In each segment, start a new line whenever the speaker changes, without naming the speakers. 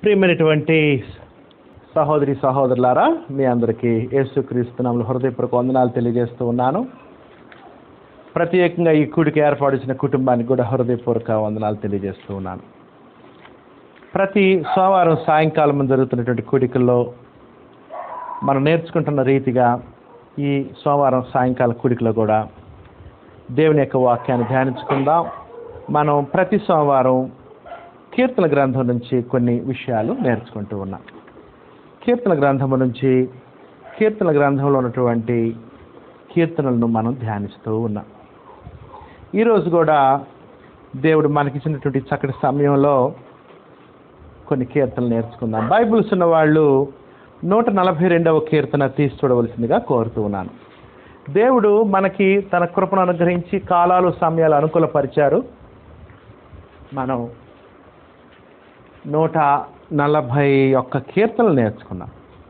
ప్రియమైనటువంటి సహోదరి సహోదరులారా మీ అందరికీ యేసుక్రీస్తునాములు హృదయపూర్వక వందనాలు తెలియజేస్తూ ఉన్నాను ప్రత్యేకంగా ఈ కూడికి ఏర్పాటు చేసిన కుటుంబానికి కూడా హృదయపూర్వక వందనాలు తెలియజేస్తూ ఉన్నాను ప్రతి సోమవారం సాయంకాలం జరుగుతున్నటువంటి కూడికల్లో మనం నేర్చుకుంటున్న రీతిగా ఈ సోమవారం సాయంకాల కూడికలో కూడా దేవుని యొక్క వాక్యాన్ని ధ్యానించుకుందాం మనం ప్రతి సోమవారం కీర్తన గ్రంథం నుంచి కొన్ని విషయాలు నేర్చుకుంటూ ఉన్నాం కీర్తన గ్రంథము నుంచి కీర్తన గ్రంథంలో ఉన్నటువంటి కీర్తనలను మనం ధ్యానిస్తూ ఉన్నాం ఈరోజు కూడా దేవుడు మనకిచ్చినటువంటి చక్కటి సమయంలో కొన్ని కీర్తనలు నేర్చుకుందాం బైబిల్స్ ఉన్న వాళ్ళు నూట నలభై రెండవ కీర్తన తీసి చూడవలసిందిగా కోరుతూ ఉన్నాను దేవుడు మనకి తన కృపను అనుగ్రహించి కాలాలు సమయాలు అనుకూలపరిచారు మనం నూట నలభై ఒక్క కీర్తనలు నేర్చుకున్నాం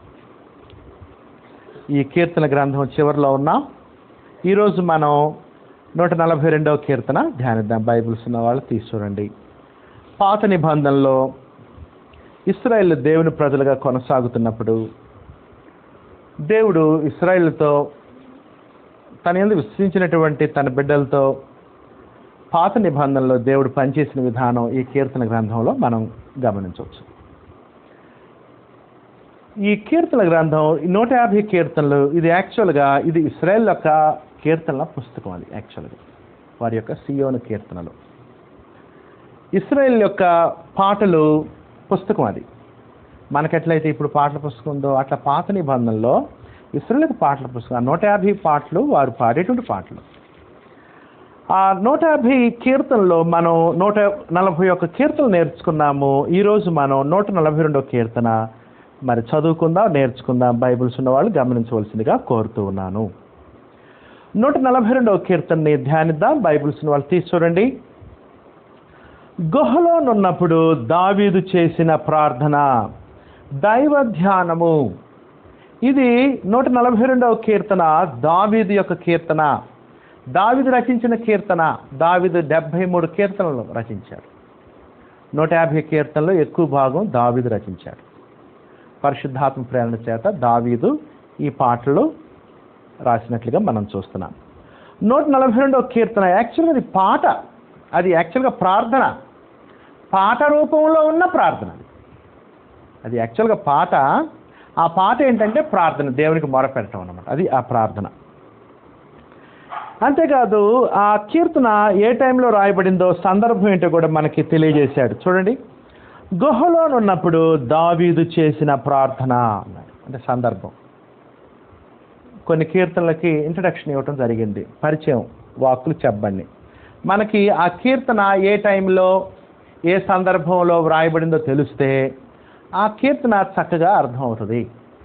ఈ కీర్తన గ్రంథం చివరిలో ఉన్నాం ఈరోజు మనం నూట నలభై రెండవ కీర్తన ధ్యానిద్దాం బైబిల్స్ ఉన్న వాళ్ళు తీసి చూడండి పాత నిబంధనలో ఇస్రాయేల్ దేవుని ప్రజలుగా కొనసాగుతున్నప్పుడు దేవుడు ఇస్రాయేల్తో తన ఎందు విశ్వసించినటువంటి తన బిడ్డలతో పాత నిబంధనలో దేవుడు పనిచేసిన విధానం ఈ కీర్తన గ్రంథంలో మనం గమనించవచ్చు ఈ కీర్తన గ్రంథం ఈ నూట యాభై కీర్తనలు ఇది యాక్చువల్గా ఇది ఇస్రాయల్ యొక్క కీర్తనల పుస్తకం అది యాక్చువల్గా వారి యొక్క సియోను కీర్తనలు ఇస్రాయల్ యొక్క పాటలు పుస్తకం అది మనకెట్లయితే ఇప్పుడు పాటల పుస్తకం ఉందో అట్లా పాత నిబంధనలో ఇస్రాయల్ పాటల పుస్తకం ఆ నూట యాభై పాటలు వారు పాడేటువంటి పాటలు ఆ నూట యాభై కీర్తనలో మనం నూట నలభై ఒక్క కీర్తనలు నేర్చుకున్నాము ఈరోజు మనం నూట నలభై రెండో కీర్తన మరి చదువుకుందాం నేర్చుకుందాం బైబిల్స్ ఉన్న వాళ్ళు గమనించవలసిందిగా కోరుతూ ఉన్నాను నూట నలభై రెండవ కీర్తనని ధ్యానిద్దాం బైబిల్స్ ఉన్న వాళ్ళు తీసి చూడండి గుహలోనున్నప్పుడు దావీదు చేసిన ప్రార్థన దైవ ధ్యానము ఇది నూట నలభై రెండవ కీర్తన దావీదు యొక్క కీర్తన దావిదు రచించిన కీర్తన దావిదు డెబ్భై మూడు కీర్తనలు రచించాడు నూట యాభై కీర్తనలో ఎక్కువ భాగం దావీదు రచించాడు పరిశుద్ధాత్మ ప్రేరణ చేత దావీదు ఈ పాటలు రాసినట్లుగా మనం చూస్తున్నాం నూట నలభై రెండవ కీర్తన యాక్చువల్గా అది పాట అది యాక్చువల్గా ప్రార్థన పాట రూపంలో ఉన్న ప్రార్థన అది అది యాక్చువల్గా పాట ఆ పాట ఏంటంటే ప్రార్థన దేవునికి మొరపెట్టడం అన్నమాట అది ఆ ప్రార్థన అంతేకాదు ఆ కీర్తన ఏ టైంలో రాయబడిందో సందర్భం ఏంటో కూడా మనకి తెలియజేశాడు చూడండి గుహలోనున్నప్పుడు దావీదు చేసిన ప్రార్థన అన్నాడు అంటే సందర్భం కొన్ని కీర్తనలకి ఇంట్రడక్షన్ ఇవ్వటం జరిగింది పరిచయం వాక్కులు చెప్పండి మనకి ఆ కీర్తన ఏ టైంలో ఏ సందర్భంలో వ్రాయబడిందో తెలిస్తే ఆ కీర్తన చక్కగా అర్థమవుతుంది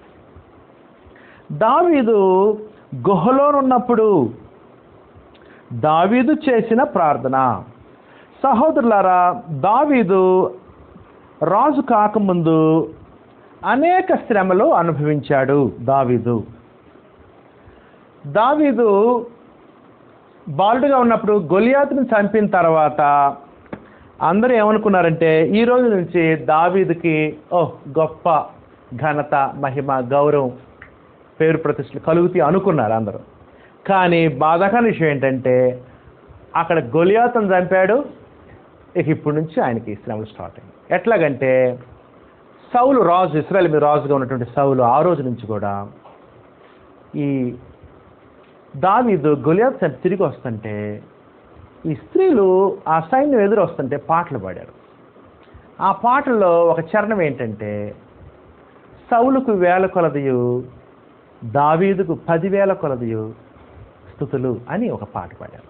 దావీదు గుహలోనున్నప్పుడు దావీదు చేసిన ప్రార్థన సహోదరులారా దావీదు రాజు కాకముందు అనేక శ్రమలు అనుభవించాడు దావీదు దావీదు బాలుడుగా ఉన్నప్పుడు గొలియాతుని చంపిన తర్వాత అందరూ ఏమనుకున్నారంటే ఈ రోజు నుంచి దావీదుకి ఓ గొప్ప ఘనత మహిమ గౌరవం పేరు ప్రతిష్టలు కలుగుతాయి అనుకున్నారు అందరూ కానీ బాధాకరణ విషయం ఏంటంటే అక్కడ గొలియాతను చంపాడు ఇక ఇప్పటి నుంచి ఆయనకి శ్రమలు స్టార్ట్ అయింది ఎట్లాగంటే సౌలు రాజు ఇస్రాయల్ మీద రాజుగా ఉన్నటువంటి సౌలు ఆ రోజు నుంచి కూడా ఈ దావీదు గొలియాత్ చంపి తిరిగి వస్తుంటే ఈ స్త్రీలు ఆ సైన్యం ఎదురు వస్తుంటే పాటలు పాడారు ఆ పాటల్లో ఒక చరణం ఏంటంటే సౌలుకు వేల కొలదియు దావీదుకు పదివేల కొలదియు స్థుతులు అని ఒక పాట పాడారు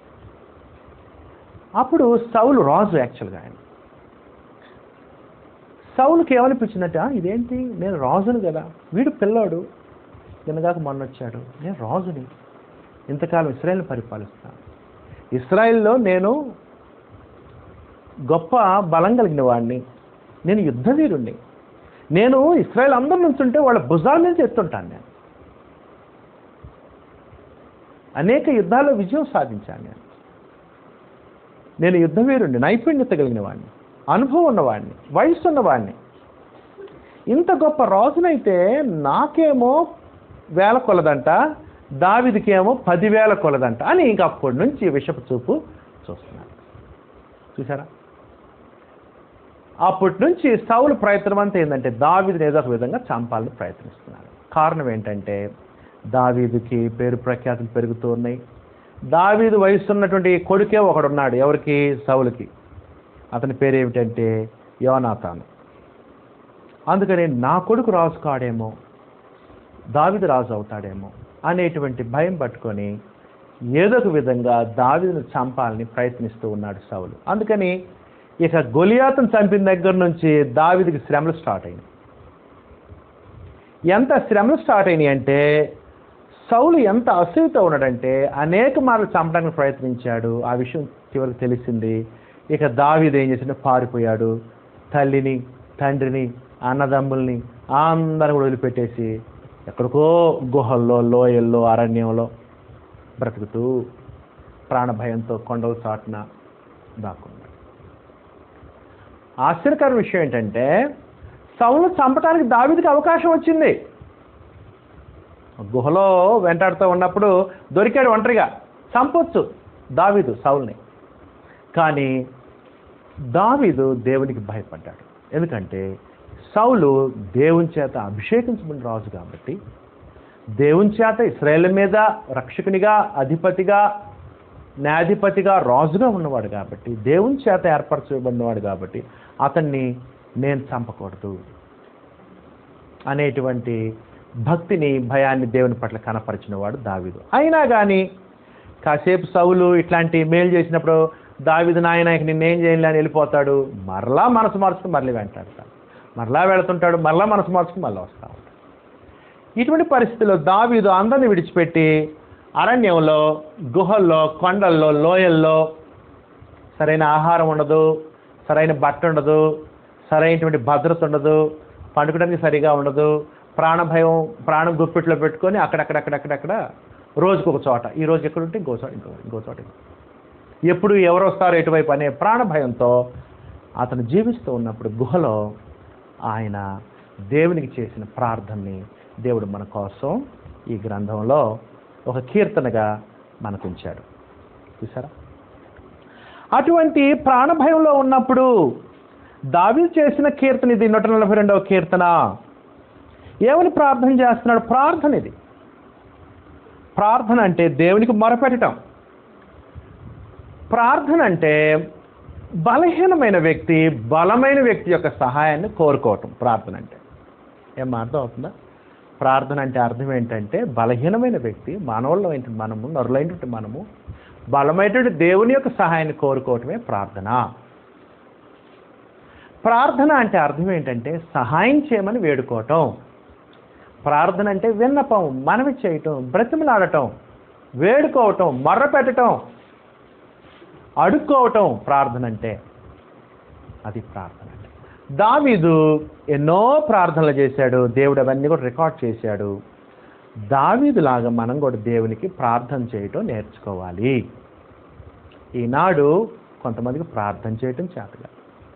అప్పుడు సౌలు రాజు యాక్చువల్గా ఆయన సౌలుకి ఏమనిపించిందట ఇదేంటి నేను రాజును కదా వీడు పిల్లాడు నిన్నగాక మొన్న వచ్చాడు నేను రాజుని ఇంతకాలం ఇస్రాయల్ని పరిపాలిస్తాను ఇస్రాయల్లో నేను గొప్ప బలం కలిగిన వాడిని నేను యుద్ధవీరుణ్ణి నేను ఇస్రాయల్ అందరి నుంచుంటే వాళ్ళ భుజాల నుంచి ఎత్తుంటాను నేను అనేక యుద్ధాల్లో విజయం సాధించాను నేను నేను యుద్ధవీరుణ్ణి నైపుణ్యత కలిగిన వాడిని అనుభవం ఉన్నవాడిని వయసు ఉన్నవాడిని ఇంత గొప్ప రాజునైతే నాకేమో వేల కొలదంట దావిదికేమో పదివేల కొలదంట అని ఇంక అప్పటి నుంచి విషపు చూపు చూస్తున్నాడు చూసారా అప్పటి నుంచి సౌలు ప్రయత్నం అంతా ఏంటంటే దావీదుని ఏదో ఒక విధంగా చంపాలని ప్రయత్నిస్తున్నాడు కారణం ఏంటంటే దావీదుకి పేరు ప్రఖ్యాతులు పెరుగుతూ ఉన్నాయి దావీదు వయసున్నటువంటి కొడుకే ఒకడున్నాడు ఎవరికి సౌలుకి అతని పేరు ఏమిటంటే యోనాతాను అందుకని నా కొడుకు రాజు కాడేమో దావిదు రాజు అవుతాడేమో అనేటువంటి భయం పట్టుకొని ఏదో ఒక విధంగా దావిదును చంపాలని ప్రయత్నిస్తూ ఉన్నాడు సౌలు అందుకని ఇక గొలియాతను చంపిన దగ్గర నుంచి దావిదికి శ్రమలు స్టార్ట్ అయినాయి ఎంత శ్రమలు స్టార్ట్ అయినాయి అంటే సౌలు ఎంత అసూయతో ఉన్నాడంటే అనేక మార్లు చంపడానికి ప్రయత్నించాడు ఆ విషయం చివరికి తెలిసింది ఇక దావీదు ఏం చేసిండు పారిపోయాడు తల్లిని తండ్రిని అన్నదమ్ముల్ని అందరిని కూడా వదిలిపెట్టేసి ఎక్కడికో గుహల్లో లోయల్లో అరణ్యంలో బ్రతుకుతూ ప్రాణభయంతో కొండల చాటున దాక్కున్నాడు ఆశ్చర్యకర విషయం ఏంటంటే సౌలు చంపడానికి దావీదికి అవకాశం వచ్చింది గుహలో వెంటాడుతూ ఉన్నప్పుడు దొరికాడు ఒంటరిగా చంపొచ్చు దావీదు సౌల్ని కానీ దావీదు దేవునికి భయపడ్డాడు ఎందుకంటే సౌలు దేవుని చేత అభిషేకించబడిన రాజు కాబట్టి దేవుని చేత ఇస్రాయేల్ మీద రక్షకునిగా అధిపతిగా న్యాయాధిపతిగా రాజుగా ఉన్నవాడు కాబట్టి దేవుని చేత ఏర్పరచబడినవాడు కాబట్టి అతన్ని నేను చంపకూడదు అనేటువంటి భక్తిని భయాన్ని దేవుని పట్ల కనపరిచినవాడు దావీదు అయినా కానీ కాసేపు సౌలు ఇట్లాంటి మేలు చేసినప్పుడు దావీదు నాయన ఇక నిన్నేం చేయలే అని వెళ్ళిపోతాడు మరలా మనసు మార్చుకుని మళ్ళీ వెంటాడతాడు మరలా వెళుతుంటాడు మరలా మనసు మార్చుకుని మళ్ళీ వస్తా ఉంటాడు ఇటువంటి పరిస్థితుల్లో దావీదు అందరిని విడిచిపెట్టి అరణ్యంలో గుహల్లో కొండల్లో లోయల్లో సరైన ఆహారం ఉండదు సరైన బట్ట ఉండదు సరైనటువంటి భద్రత ఉండదు పండుకోవడానికి సరిగా ఉండదు ప్రాణ భయం ప్రాణం గుప్పిట్లో పెట్టుకొని అక్కడక్కడక్కడక్కడక్కడ రోజుకు ఒక చోట ఈ రోజు ఎక్కడ ఉంటే ఇంకో చోట ఇంకో ఇంకో చోట ఇంకో. ఎప్పుడు ఎవరు వస్తారో ఎటువైపు అనే ప్రాణ భయంతో అతను జీవిస్తూ ఉన్నప్పుడు గుహలో ఆయన దేవునికి చేసిన ప్రార్థనని దేవుడు మన కోసం ఈ గ్రంథంలో ఒక కీర్తనగా మనకు ఉంచాడు చూసారా అటువంటి ప్రాణభయంలో ఉన్నప్పుడు దావీ చేసిన కీర్తన ఇది నూట నలభై రెండవ కీర్తన ఏమని ప్రార్థన చేస్తున్నాడు ప్రార్థన ఇది ప్రార్థన అంటే దేవునికి మొరపెట్టడం ప్రార్థన అంటే బలహీనమైన వ్యక్తి బలమైన వ్యక్తి యొక్క సహాయాన్ని కోరుకోవటం ప్రార్థన అంటే ఏం అర్థం అవుతుందా ప్రార్థన అంటే అర్థం ఏంటంటే బలహీనమైన వ్యక్తి మానవుల్లో ఏంటి మనము నరులైనటువంటి మనము బలమైనటువంటి దేవుని యొక్క సహాయాన్ని కోరుకోవటమే ప్రార్థన ప్రార్థన అంటే అర్థం ఏంటంటే సహాయం చేయమని వేడుకోవటం ప్రార్థన అంటే విన్నపం మనవి చేయటం బ్రతిమలాడటం వేడుకోవటం మర్ర పెట్టటం అడుక్కోవటం ప్రార్థన అంటే అది ప్రార్థన అంటే దావీదు ఎన్నో ప్రార్థనలు చేశాడు దేవుడు అవన్నీ కూడా రికార్డ్ చేశాడు దావీదులాగా మనం కూడా దేవునికి ప్రార్థన చేయటం నేర్చుకోవాలి ఈనాడు కొంతమందికి ప్రార్థన చేయటం చేతగా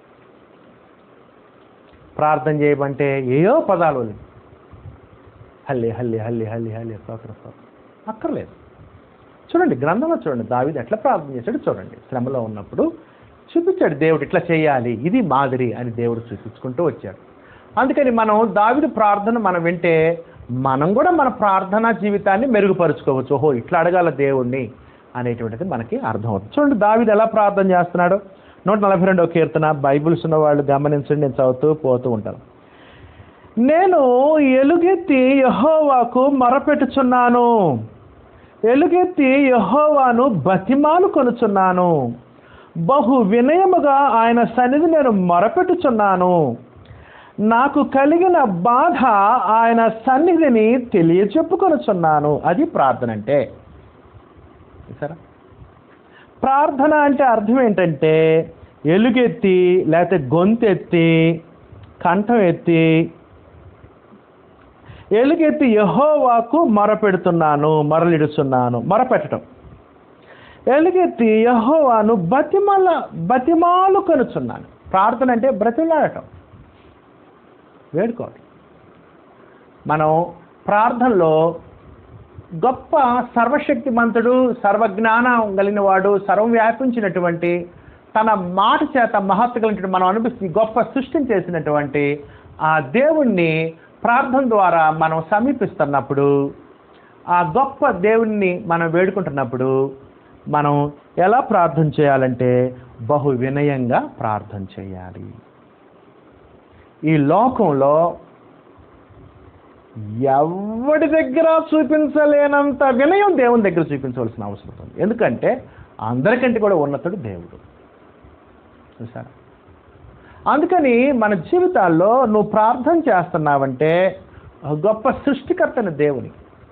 ప్రార్థన చేయమంటే ఏయో పదాలు లేవు. హల్లి హల్లి హల్లి హల్లి హల్లి స్తోత్ర స్తోత్రం అక్కర్లేదు చూడండి గ్రంథంలో చూడండి దావీదు ఎట్లా ప్రార్థన చేశాడు చూడండి శ్రమలో ఉన్నప్పుడు చూపించాడు దేవుడు ఇట్లా చేయాలి ఇది మాదిరి అని దేవుడు చూపించుకుంటూ వచ్చాడు అందుకని మనం దావిదు ప్రార్థన మనం వింటే మనం కూడా మన ప్రార్థనా జీవితాన్ని మెరుగుపరుచుకోవచ్చు ఓహో ఇట్లా అడగాల దేవుణ్ణి అనేటువంటిది మనకి అర్థమవుతుంది చూడండి దావిదు ఎలా ప్రార్థన చేస్తున్నాడు నూట నలభై రెండవ కీర్తన బైబిల్స్ ఉన్న వాళ్ళు గమనించండి నేను చదువుతూ పోతూ ఉంటాను నేను ఎలుగెత్తి యహోవాకు మొరపెట్టుచున్నాను ఎలుగెత్తి యహోవాను బతిమాలు కొనుచున్నాను బహు వినయముగా ఆయన సన్నిధి నేను మొరపెట్టుచున్నాను నాకు కలిగిన బాధ ఆయన సన్నిధిని తెలియచెప్పుకొనుచున్నాను అది ప్రార్థన అంటే సరే ప్రార్థన అంటే అర్థం ఏంటంటే ఎలుగెత్తి లేకపోతే గొంతెత్తి కంఠం ఎత్తి ఎలుగెత్తి యహోవాకు మొరపెడుతున్నాను మొరలిడుచున్నాను మొరపెట్టడం ఎలుగెత్తి యహోవాను బతిమల బతిమాలు కొనుచున్నాను ప్రార్థన అంటే బ్రతిమలాడటం వేడుకోవాలి మనం ప్రార్థనలో గొప్ప సర్వశక్తిమంతుడు సర్వజ్ఞానం కలిగిన వాడు సర్వం వ్యాపించినటువంటి తన మాట చేత మహత్వ కలిగినటువంటి మనం అనిపిస్తుంది గొప్ప సృష్టిని చేసినటువంటి ఆ దేవుణ్ణి ప్రార్థన ద్వారా మనం సమీపిస్తున్నప్పుడు ఆ గొప్ప దేవుణ్ణి మనం వేడుకుంటున్నప్పుడు మనం ఎలా ప్రార్థన చేయాలంటే బహు వినయంగా ప్రార్థన చేయాలి ఈ లోకంలో ఎవడి దగ్గర చూపించలేనంత వినయం దేవుని దగ్గర చూపించవలసిన అవసరం ఉంది ఎందుకంటే అందరికంటే కూడా ఉన్నతుడు దేవుడు చూసారా అందుకని మన జీవితాల్లో నువ్వు ప్రార్థన చేస్తున్నావంటే ఒక గొప్ప సృష్టికర్తని దేవుని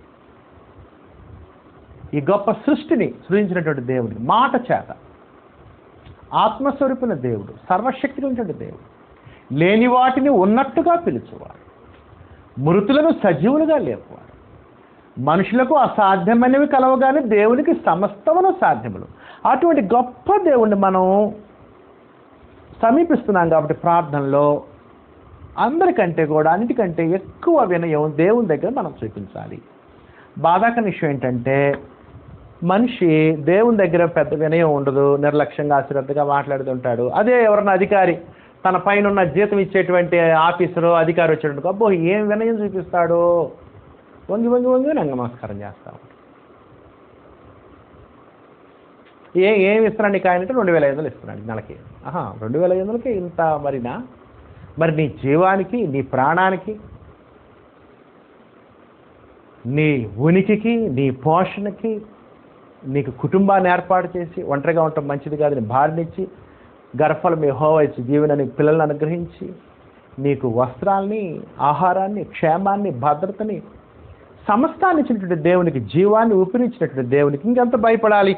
ఈ గొప్ప సృష్టిని సృజించినటువంటి దేవుని మాట చేత ఆత్మస్వరూపిన దేవుడు సర్వశక్తి కలిగినటువంటి దేవుడు లేని వాటిని ఉన్నట్టుగా పిలుచువాడు మృతులను సజీవులుగా లేపువాడు మనుషులకు అసాధ్యమైనవి కలవగానే దేవునికి సమస్తమును సాధ్యములు అటువంటి గొప్ప దేవుణ్ణి మనం సమీపిస్తున్నాం కాబట్టి ప్రార్థనలో అందరికంటే కూడా అన్నిటికంటే ఎక్కువ వినయం దేవుని దగ్గర మనం చూపించాలి బాధాకర విషయం ఏంటంటే మనిషి దేవుని దగ్గర పెద్ద వినయం ఉండదు నిర్లక్ష్యంగా అశ్రద్ధగా మాట్లాడుతుంటాడు అదే ఎవరన్నా అధికారి తన పైన ఉన్న జీతం ఇచ్చేటువంటి ఆఫీసరు అధికారి వచ్చేటప్పుడు అబ్బో ఏం వినయం చూపిస్తాడు వంగి వంగి వంగి నంగ నమస్కారం చేస్తా ఉంటాడు. ఏ ఏం ఇస్తున్నాడు నీకు ఆయన అంటే రెండు వేల ఐదు వందలు ఇస్తున్నాడు నెలకి ఆహా రెండు వేల ఐదు వందలకి ఇంత మరినా మరి నీ జీవానికి నీ ప్రాణానికి నీ ఉనికికి నీ పోషణకి నీకు కుటుంబాన్ని ఏర్పాటు చేసి ఒంటరిగా ఉండటం మంచిది కాదు నీ భార్యనిచ్చి గర్భఫలం మీ హోవ ఇచ్చి జీవనాన్ని పిల్లల్ని అనుగ్రహించి నీకు వస్త్రాల్ని ఆహారాన్ని క్షేమాన్ని భద్రతని సమస్తాన్ని ఇచ్చినటువంటి దేవునికి జీవాన్ని ఊపిరిచ్చినటువంటి దేవునికి ఇంకెంత భయపడాలి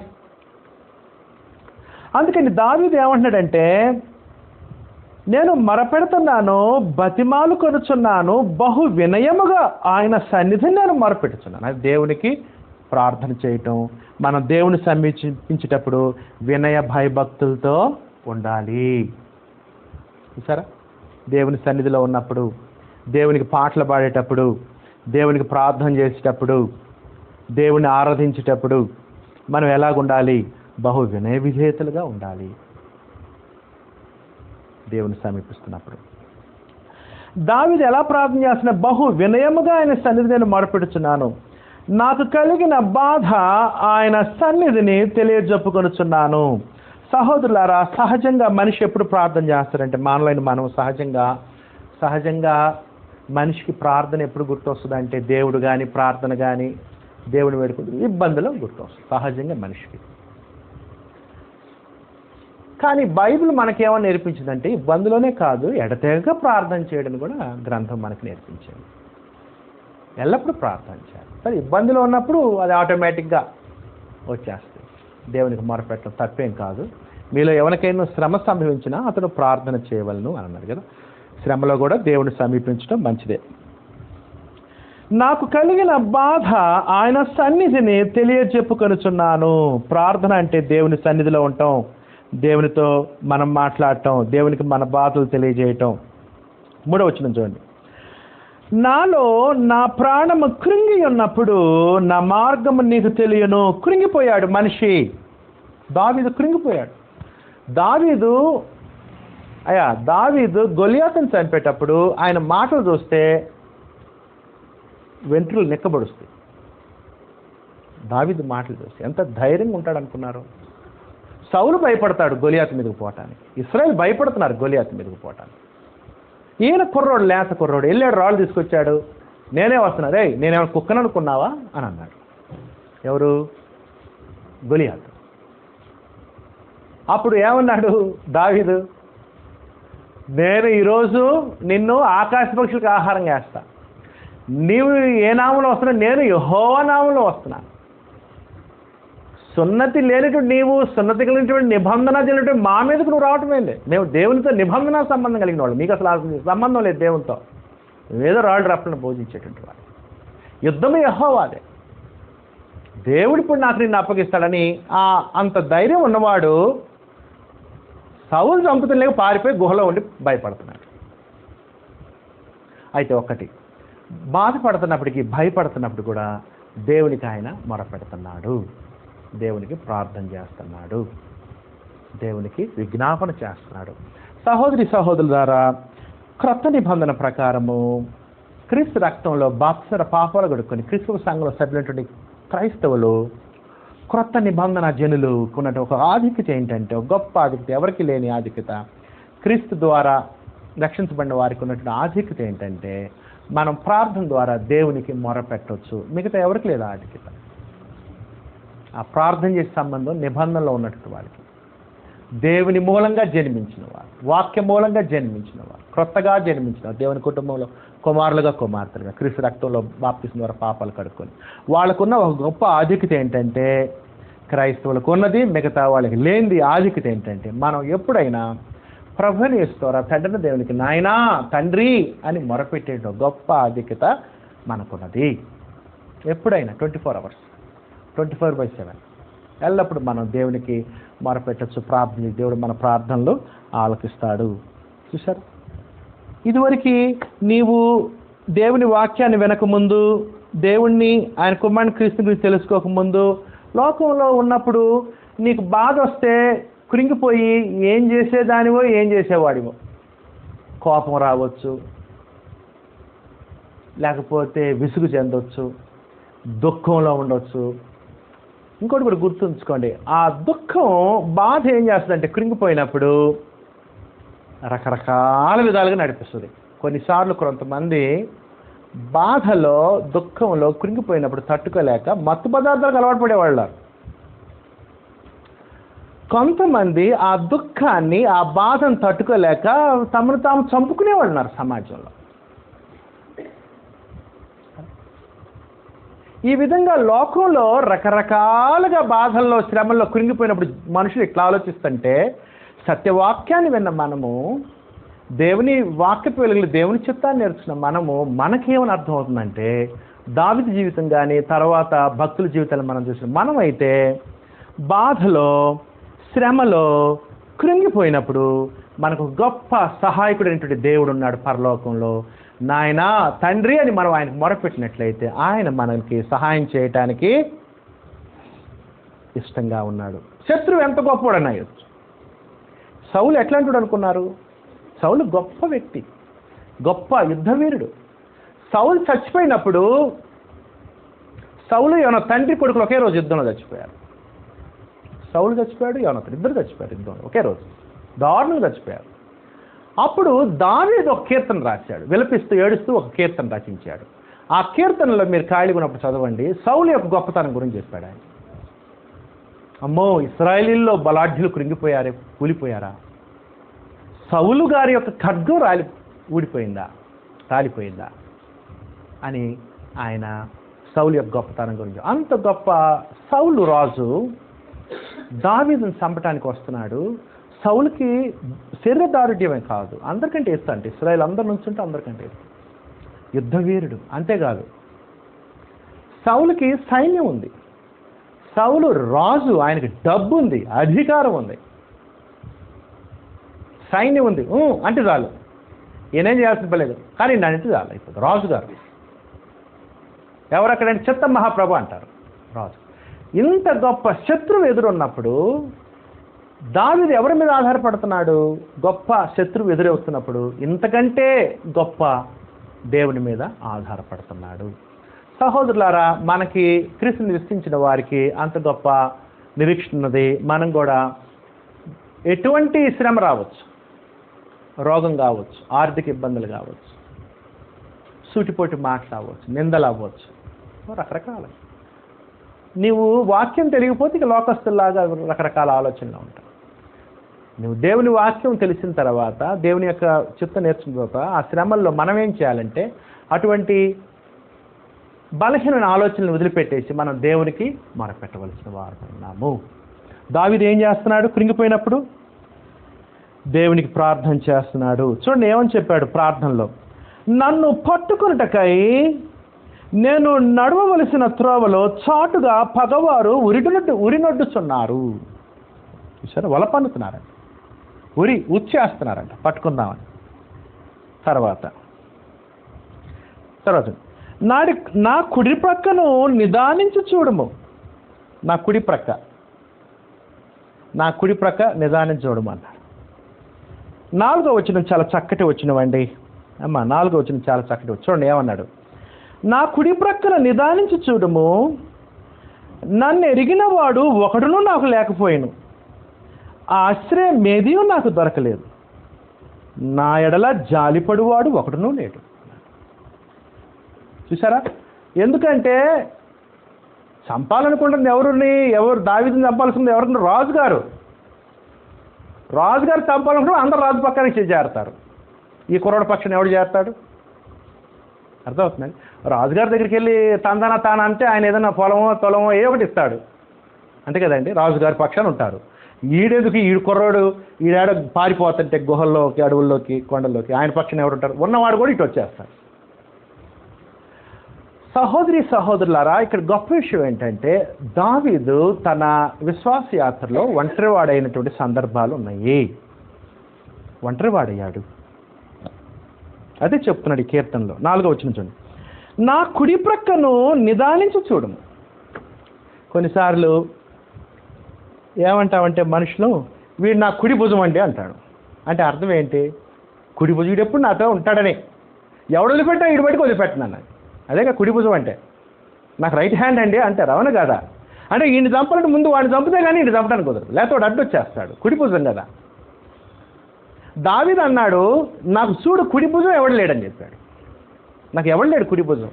అందుకని దావీదు ఏమంటున్నాడంటే నేను మరపెడుతున్నాను బతిమాలు కొనుచున్నాను బహు వినయముగా ఆయన సన్నిధిని నేను మొరపెడుతున్నాను అది దేవునికి ప్రార్థన చేయటం మనం దేవుని సమీపించేటప్పుడు వినయ భయభక్తులతో ఉండాలి చూసారా దేవుని సన్నిధిలో ఉన్నప్పుడు దేవునికి పాటలు పాడేటప్పుడు దేవునికి ప్రార్థన చేసేటప్పుడు దేవుని ఆరాధించేటప్పుడు మనం ఎలాగుండాలి బహు వినయ విధేయతలుగా ఉండాలి దేవుని సమీపిస్తున్నప్పుడు దావిది ఎలా ప్రార్థన చేస్తున్న బహు వినయముగా ఆయన సన్నిధి నేను మొరపెడుచున్నాను నాకు కలిగిన బాధ ఆయన సన్నిధిని తెలియజెప్పుకొనుచున్నాను సహోదరులారా సహజంగా మనిషి ఎప్పుడు ప్రార్థన చేస్తారంటే మనలోని మనం సహజంగా సహజంగా మనిషికి ప్రార్థన ఎప్పుడు గుర్తొస్తుంది అంటే దేవుడు కానీ ప్రార్థన కానీ దేవుని వేడుకుంటుంది ఇబ్బందులు గుర్తొస్తుంది సహజంగా మనిషికి కానీ బైబిల్ మనకేమో నేర్పించిందంటే ఇబ్బందులోనే కాదు ఎడతెగక ప్రార్థన చేయడం కూడా గ్రంథం మనకు నేర్పించింది ఎల్లప్పుడూ ప్రార్థన చేయాలి సరే ఇబ్బందిలో ఉన్నప్పుడు అది ఆటోమేటిక్గా వచ్చేస్తుంది దేవునికి మొరపెట్టడం తప్పేం కాదు మీలో ఎవరికైనా శ్రమ సంభవించినా అతను ప్రార్థన చేయవలను అని అన్నారు కదా శ్రమలో కూడా దేవుని సమీపించడం మంచిదే నాకు కలిగిన బాధ ఆయన సన్నిధిని తెలియజెప్పుకొనుచున్నాను ప్రార్థన అంటే దేవుని సన్నిధిలో ఉండటం దేవునితో మనం మాట్లాడటం దేవునికి మన బాధలు తెలియజేయటం మూడో వచ్చిన చూడండి నాలో నా ప్రాణము కృంగి ఉన్నప్పుడు నా మార్గము నీకు తెలియను కృంగిపోయాడు మనిషి దావీదు కృంగిపోయాడు దావీదు అయ్యా దావీదు గొలియాతను చంపేటప్పుడు ఆయన మాటలు చూస్తే వెంట్రులు నిక్కబడుస్తాయి దావీదు మాటలు చూస్తే ఎంత ధైర్యంగా ఉంటాడు అనుకున్నారు సౌలు భయపడతాడు గొలియాత్ మీదకి పోవటానికి ఇస్రాయల్ భయపడుతున్నారు గొలియాత్ మీదకి పోవటానికి ఈయన కుర్రోడు లేత కుర్రోడు వెళ్ళాడు రాళ్ళు తీసుకొచ్చాడు నేనే వస్తున్నా రే నేనేమైనా కుక్కను అనుకున్నావా అని అన్నాడు ఎవరు గొలియాత్ అప్పుడు ఏమన్నాడు దావీదు నేను ఈరోజు నిన్ను ఆకాశ పక్షులకు ఆహారం వేస్తా నీవు ఏ నామంలో వస్తున్నా నేను యహోవా నామంలో వస్తున్నా సున్నతి లేనటువంటి నీవు సున్నతి కలిగినటువంటి నిబంధన కలిగినటువంటి మా మీదకు నువ్వు రావటమే లేదు మేము దేవునితో నిబంధన సంబంధం కలిగిన వాళ్ళు మీకు అసలు ఆ సంబంధం లేదు దేవునితో ఏదో రాళ్ళు రప్పలను పూజించేటువంటి వాడు యుద్ధము యహోవాదే దేవుడు ఇప్పుడు నాకు నిన్ను అప్పగిస్తాడని ఆ అంత ధైర్యం ఉన్నవాడు సౌలు చంపుతులేక పారిపోయి గుహలో ఉండి భయపడుతున్నాడు అయితే ఒకటి బాధపడుతున్నప్పటికీ భయపడుతున్నప్పుడు కూడా దేవునికి ఆయన మొరపెడుతున్నాడు దేవునికి ప్రార్థన చేస్తున్నాడు దేవునికి విజ్ఞాపన చేస్తున్నాడు సహోదరి సహోదరుల ద్వారా క్రొత్త నిబంధన ప్రకారము క్రీస్తు రక్తంలో బాప్సర పాపాలు గడుక్కొని క్రీస్తు సంఘంలో సభ్యులైనటువంటి క్రైస్తవులు క్రొత్త నిబంధన జనులు ఉన్నటువంటి ఒక ఆధిక్యత ఏంటంటే ఒక గొప్ప ఆధిక్యత ఎవరికి లేని ఆధిక్యత క్రీస్తు ద్వారా రక్షించబడిన వారికి ఉన్నటువంటి ఆధిక్యత ఏంటంటే మనం ప్రార్థన ద్వారా దేవునికి మొర పెట్టవచ్చు మిగతా ఎవరికి లేదు ఆధిక్యత ఆ ప్రార్థన చేసే సంబంధం నిబంధనలో ఉన్నటువంటి వారికి దేవుని మూలంగా జన్మించిన వారు వాక్య మూలంగా జన్మించిన వారు క్రొత్తగా జన్మించిన వారు దేవుని కుటుంబంలో కుమారులుగా కుమార్తెలుగా క్రీస్తు రక్తంలో బాప్తిసిన వారు పాపాలు కడుక్కొని వాళ్ళకున్న ఒక గొప్ప ఆధిక్యత ఏంటంటే క్రైస్తవులకు ఉన్నది మిగతా వాళ్ళకి లేనిది ఆధిక్యత ఏంటంటే మనం ఎప్పుడైనా ప్రభుని ఇస్తారా తండ్రిని దేవునికి నాయనా తండ్రి అని మొరపెట్టే గొప్ప ఆధిక్యత మనకున్నది ఎప్పుడైనా twenty four hours twenty four by seven ఎల్లప్పుడు మనం దేవునికి మొరపెట్టచ్చు ప్రార్థన చేసి దేవుడు మన ప్రార్థనలు ఆలకిస్తాడు చూసారు ఇదివరకు నీవు దేవుని వాక్యాన్ని వినకముందు దేవుణ్ణి ఆయన కుమారుని క్రీస్తు గురించి తెలుసుకోకముందు లోకంలో ఉన్నప్పుడు నీకు బాధ వస్తే కృంగిపోయి ఏం చేసేదానివో ఏం చేసేవాడివో కోపం రావచ్చు లేకపోతే విసుగు చెందొచ్చు దుఃఖంలో ఉండొచ్చు ఇంకోటి కూడా గుర్తుంచుకోండి ఆ దుఃఖం బాధ ఏం చేస్తుందంటే కృంగిపోయినప్పుడు రకరకాల విధాలుగా నడిపిస్తుంది కొన్నిసార్లు కొంతమంది బాధలో దుఃఖంలో కృంగిపోయినప్పుడు తట్టుకోలేక మత్తు పదార్థాలకు అలవాటు పడేవాళ్ళు కొంతమంది ఆ దుఃఖాన్ని ఆ బాధను తట్టుకోలేక తమను తాము చంపుకునేవాళ్ళు ఉన్నారు సమాజంలో ఈ విధంగా లోకంలో రకరకాలుగా బాధల్లో శ్రమల్లో కృంగిపోయినప్పుడు మనుషులు ఇట్లా ఆలోచిస్తుంటే సత్యవాక్యాన్ని విన్న మనము దేవుని వాక్యపు వెలుగులు దేవుని చిత్తాన్ని నేర్చుకున్న మనము మనకేమని అర్థం అవుతుందంటే దావిది జీవితం కానీ తర్వాత భక్తుల జీవితాలు మనం చూసిన మనమైతే బాధలో శ్రమలో కృంగిపోయినప్పుడు మనకు గొప్ప సహాయకుడైనటువంటి దేవుడు ఉన్నాడు పరలోకంలో నాయన తండ్రి అని మనం ఆయనకు మొరపెట్టినట్లయితే ఆయన మనకి సహాయం చేయటానికి ఇష్టంగా ఉన్నాడు శత్రువు ఎంత గొప్పవాడని అయ్యొచ్చు సౌలు ఎట్లాంటి అనుకున్నారు సౌలు గొప్ప వ్యక్తి గొప్ప యుద్ధవీరుడు సౌలు చచ్చిపోయినప్పుడు సౌలు ఏమైనా తండ్రి కొడుకులు ఒకే రోజు యుద్ధంలో చచ్చిపోయారు సౌలు చచ్చిపోయాడు యోనతను ఇద్దరు చచ్చిపోయారు యుద్ధంలో ఒకే రోజు దారుణంగా చచ్చిపోయారు అప్పుడు దావీదు ఒక కీర్తన రాశాడు విలపిస్తూ ఏడుస్తూ ఒక కీర్తన రచించాడు ఆ కీర్తనలో మీరు ఖాళీగా ఉన్నప్పుడు చదవండి సౌలు యొక్క గొప్పతనం గురించి చెప్పాడు ఆయన అమ్మో ఇస్రాయలీల్లో బలాఢ్యులు కృంగిపోయారే కూలిపోయారా సౌలు గారి యొక్క ఖడ్గం రాలి ఊడిపోయిందా రాలిపోయిందా అని ఆయన సౌలు యొక్క గొప్పతనం గురించి అంత గొప్ప సౌలు రాజు దావీదుని చంపటానికి వస్తున్నాడు సౌలుకి శరీరదారుఢ్యమే కాదు అందరికంటే ఇస్తా అంటే ఇస్రాయల్ అందరి నుంచి ఉంటే అందరికంటే ఇస్తా యుద్ధవీరుడు అంతేకాదు సౌలుకి సైన్యం ఉంది సౌలు రాజు ఆయనకి డబ్బు ఉంది అధికారం ఉంది సైన్యం ఉంది ఊ, అంటే చాలు ఈయనేం చేయాల్సిన పర్లేదు కానీ అంటే చాలు అయిపోతుంది రాజు గారు ఎవరక్కడంటే చిత్త మహాప్రభు అంటారు రాజు ఇంత గొప్ప శత్రువు ఎదురున్నప్పుడు దావిది ఎవరి మీద ఆధారపడుతున్నాడు గొప్ప శత్రువు ఎదురవుతున్నప్పుడు ఇంతకంటే గొప్ప దేవుని మీద ఆధారపడుతున్నాడు సహోదరులారా మనకి క్రీస్తుని విశ్వించిన వారికి అంత గొప్ప నిరీక్షణ ఉన్నది మనం కూడా ఎటువంటి శ్రమ రావచ్చు రోగం కావచ్చు ఆర్థిక ఇబ్బందులు కావచ్చు సూటిపోటి మాటలు అవ్వచ్చు నిందలు అవ్వచ్చు రకరకాల నీవు వాక్యం తెలియకపోతే ఇక లోకస్తుల్లాగా రకరకాల ఆలోచనలు ఉంటాయి నువ్వు దేవుని వాక్యం తెలిసిన తర్వాత దేవుని యొక్క చిత్త నేర్చుకున్న తర్వాత ఆ శ్రమల్లో మనం ఏం చేయాలంటే అటువంటి బలహీనమైన ఆలోచనలు వదిలిపెట్టేసి మనం దేవునికి మొరపెట్టవలసిన వారు ఉన్నాము దావిది ఏం చేస్తున్నాడు కృంగిపోయినప్పుడు దేవునికి ప్రార్థన చేస్తున్నాడు చూడండి ఏమని చెప్పాడు ప్రార్థనలో నన్ను పట్టుకున్నటకై నేను నడవవలసిన త్రోవలో చాటుగా పగవారు ఉరిటినట్టు ఉరినొడ్డుచున్నారు చూసారా వల పన్నుతున్నారంట ఉరి ఉచ్చేస్తున్నారంట పట్టుకుందామని తర్వాత తర్వాత నాడి నా కుడి ప్రక్కను నిదానించి చూడము నా కుడి ప్రక్క నా కుడి ప్రక్క నిదానించి చూడము అన్నాడు నాలుగో వచ్చిన చాలా చక్కటి వచ్చినవండి అమ్మ నాలుగో వచ్చిన చాలా చక్కటి వచ్చి చూడండి ఏమన్నాడు నా కుడి ప్రక్కన నిదానించి చూడము నన్ను ఎరిగిన వాడు ఒకడును నాకు లేకపోయాను ఆ ఆశ్రయం మేదియూ నాకు దొరకలేదు నా ఎడల జాలిపడువాడు ఒకడునూ లేడు చూసారా ఎందుకంటే చంపాలనుకుంటుంది ఎవరిని ఎవరు దావిదిని చంపాల్సింది ఎవరిని రాజుగారు రాజుగారు చంపాలనుకుంటే అందరు రాజు పక్కన చేరుతారు ఈ కుర్రాడు పక్షాన్ని ఎవడు చేస్తాడు అర్థమవుతుందండి రాజుగారి దగ్గరికి వెళ్ళి తందన తాన అంటే ఆయన ఏదైనా పొలమో తొలమో ఏ ఒకటి ఇస్తాడు అంతే కదండి రాజుగారి పక్షాన ఉంటారు ఈడెందుకు ఈడు కుర్రాడు ఈడాడ పారిపోతుంటే గుహల్లోకి అడవుల్లోకి కొండల్లోకి ఆయన పక్షాన ఎవరు ఉంటారు ఉన్నవాడు కూడా ఇటు వచ్చేస్తాడు సహోదరి సహోదరులారా ఇక్కడ గొప్ప విషయం ఏంటంటే దావీదు తన విశ్వాస యాత్రలో ఒంటరివాడైనటువంటి సందర్భాలు ఉన్నాయి ఒంటరివాడయ్యాడు అదే చెప్తున్నాడు ఈ కీర్తనలో నాలుగో వచ్చిన చూడండి నా కుడి ప్రక్కను నిదానించి చూడము కొన్నిసార్లు ఏమంటామంటే మనుషులు వీడు నా కుడి భుజం అండి అంటాడు అంటే అర్థం ఏంటి కుడి భుజం వీడు ఎప్పుడు నాతో ఉంటాడని ఎవడు వదిలిపెట్టా వీడి బయటకు వదిలిపెట్టను అన్నాడు అదేగా కుడి భుజం అంటే నాకు రైట్ హ్యాండ్ అండి అంటారు అవును కదా అంటే ఈయన చంపాలంటే ముందు వాడిని చంపితే కానీ ఈయన చంపడానికి కుదరదు లేకపోతే వాడు అడ్డు వచ్చేస్తాడు కుడి భుజం కదా దావిది అన్నాడు నాకు చూడు కుడి భుజం ఎవడు లేడని చెప్పాడు నాకు ఎవడు లేడు కుడి భుజం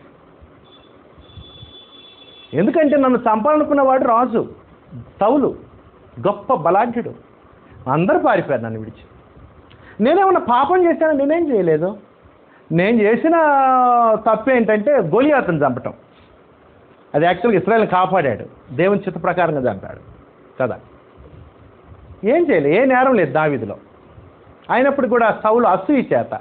ఎందుకంటే నన్ను చంపాలనుకున్నవాడు రాజు తౌలు గొప్ప బలాఢ్యుడు అందరూ పారిపోయారు నన్ను విడిచి నేనేమన్నా పాపం చేశాను నేనేం చేయలేదు నేను చేసిన తప్పు ఏంటంటే గోలియాతను చంపటం అది యాక్చువల్గా ఇస్రాయల్ని కాపాడాడు దేవుని చిత్త ప్రకారంగా చంపాడు కదా ఏం చేయలేదు ఏ నేరం లేదు దావిదిలో అయినప్పుడు కూడా సౌలు అసూయి చేత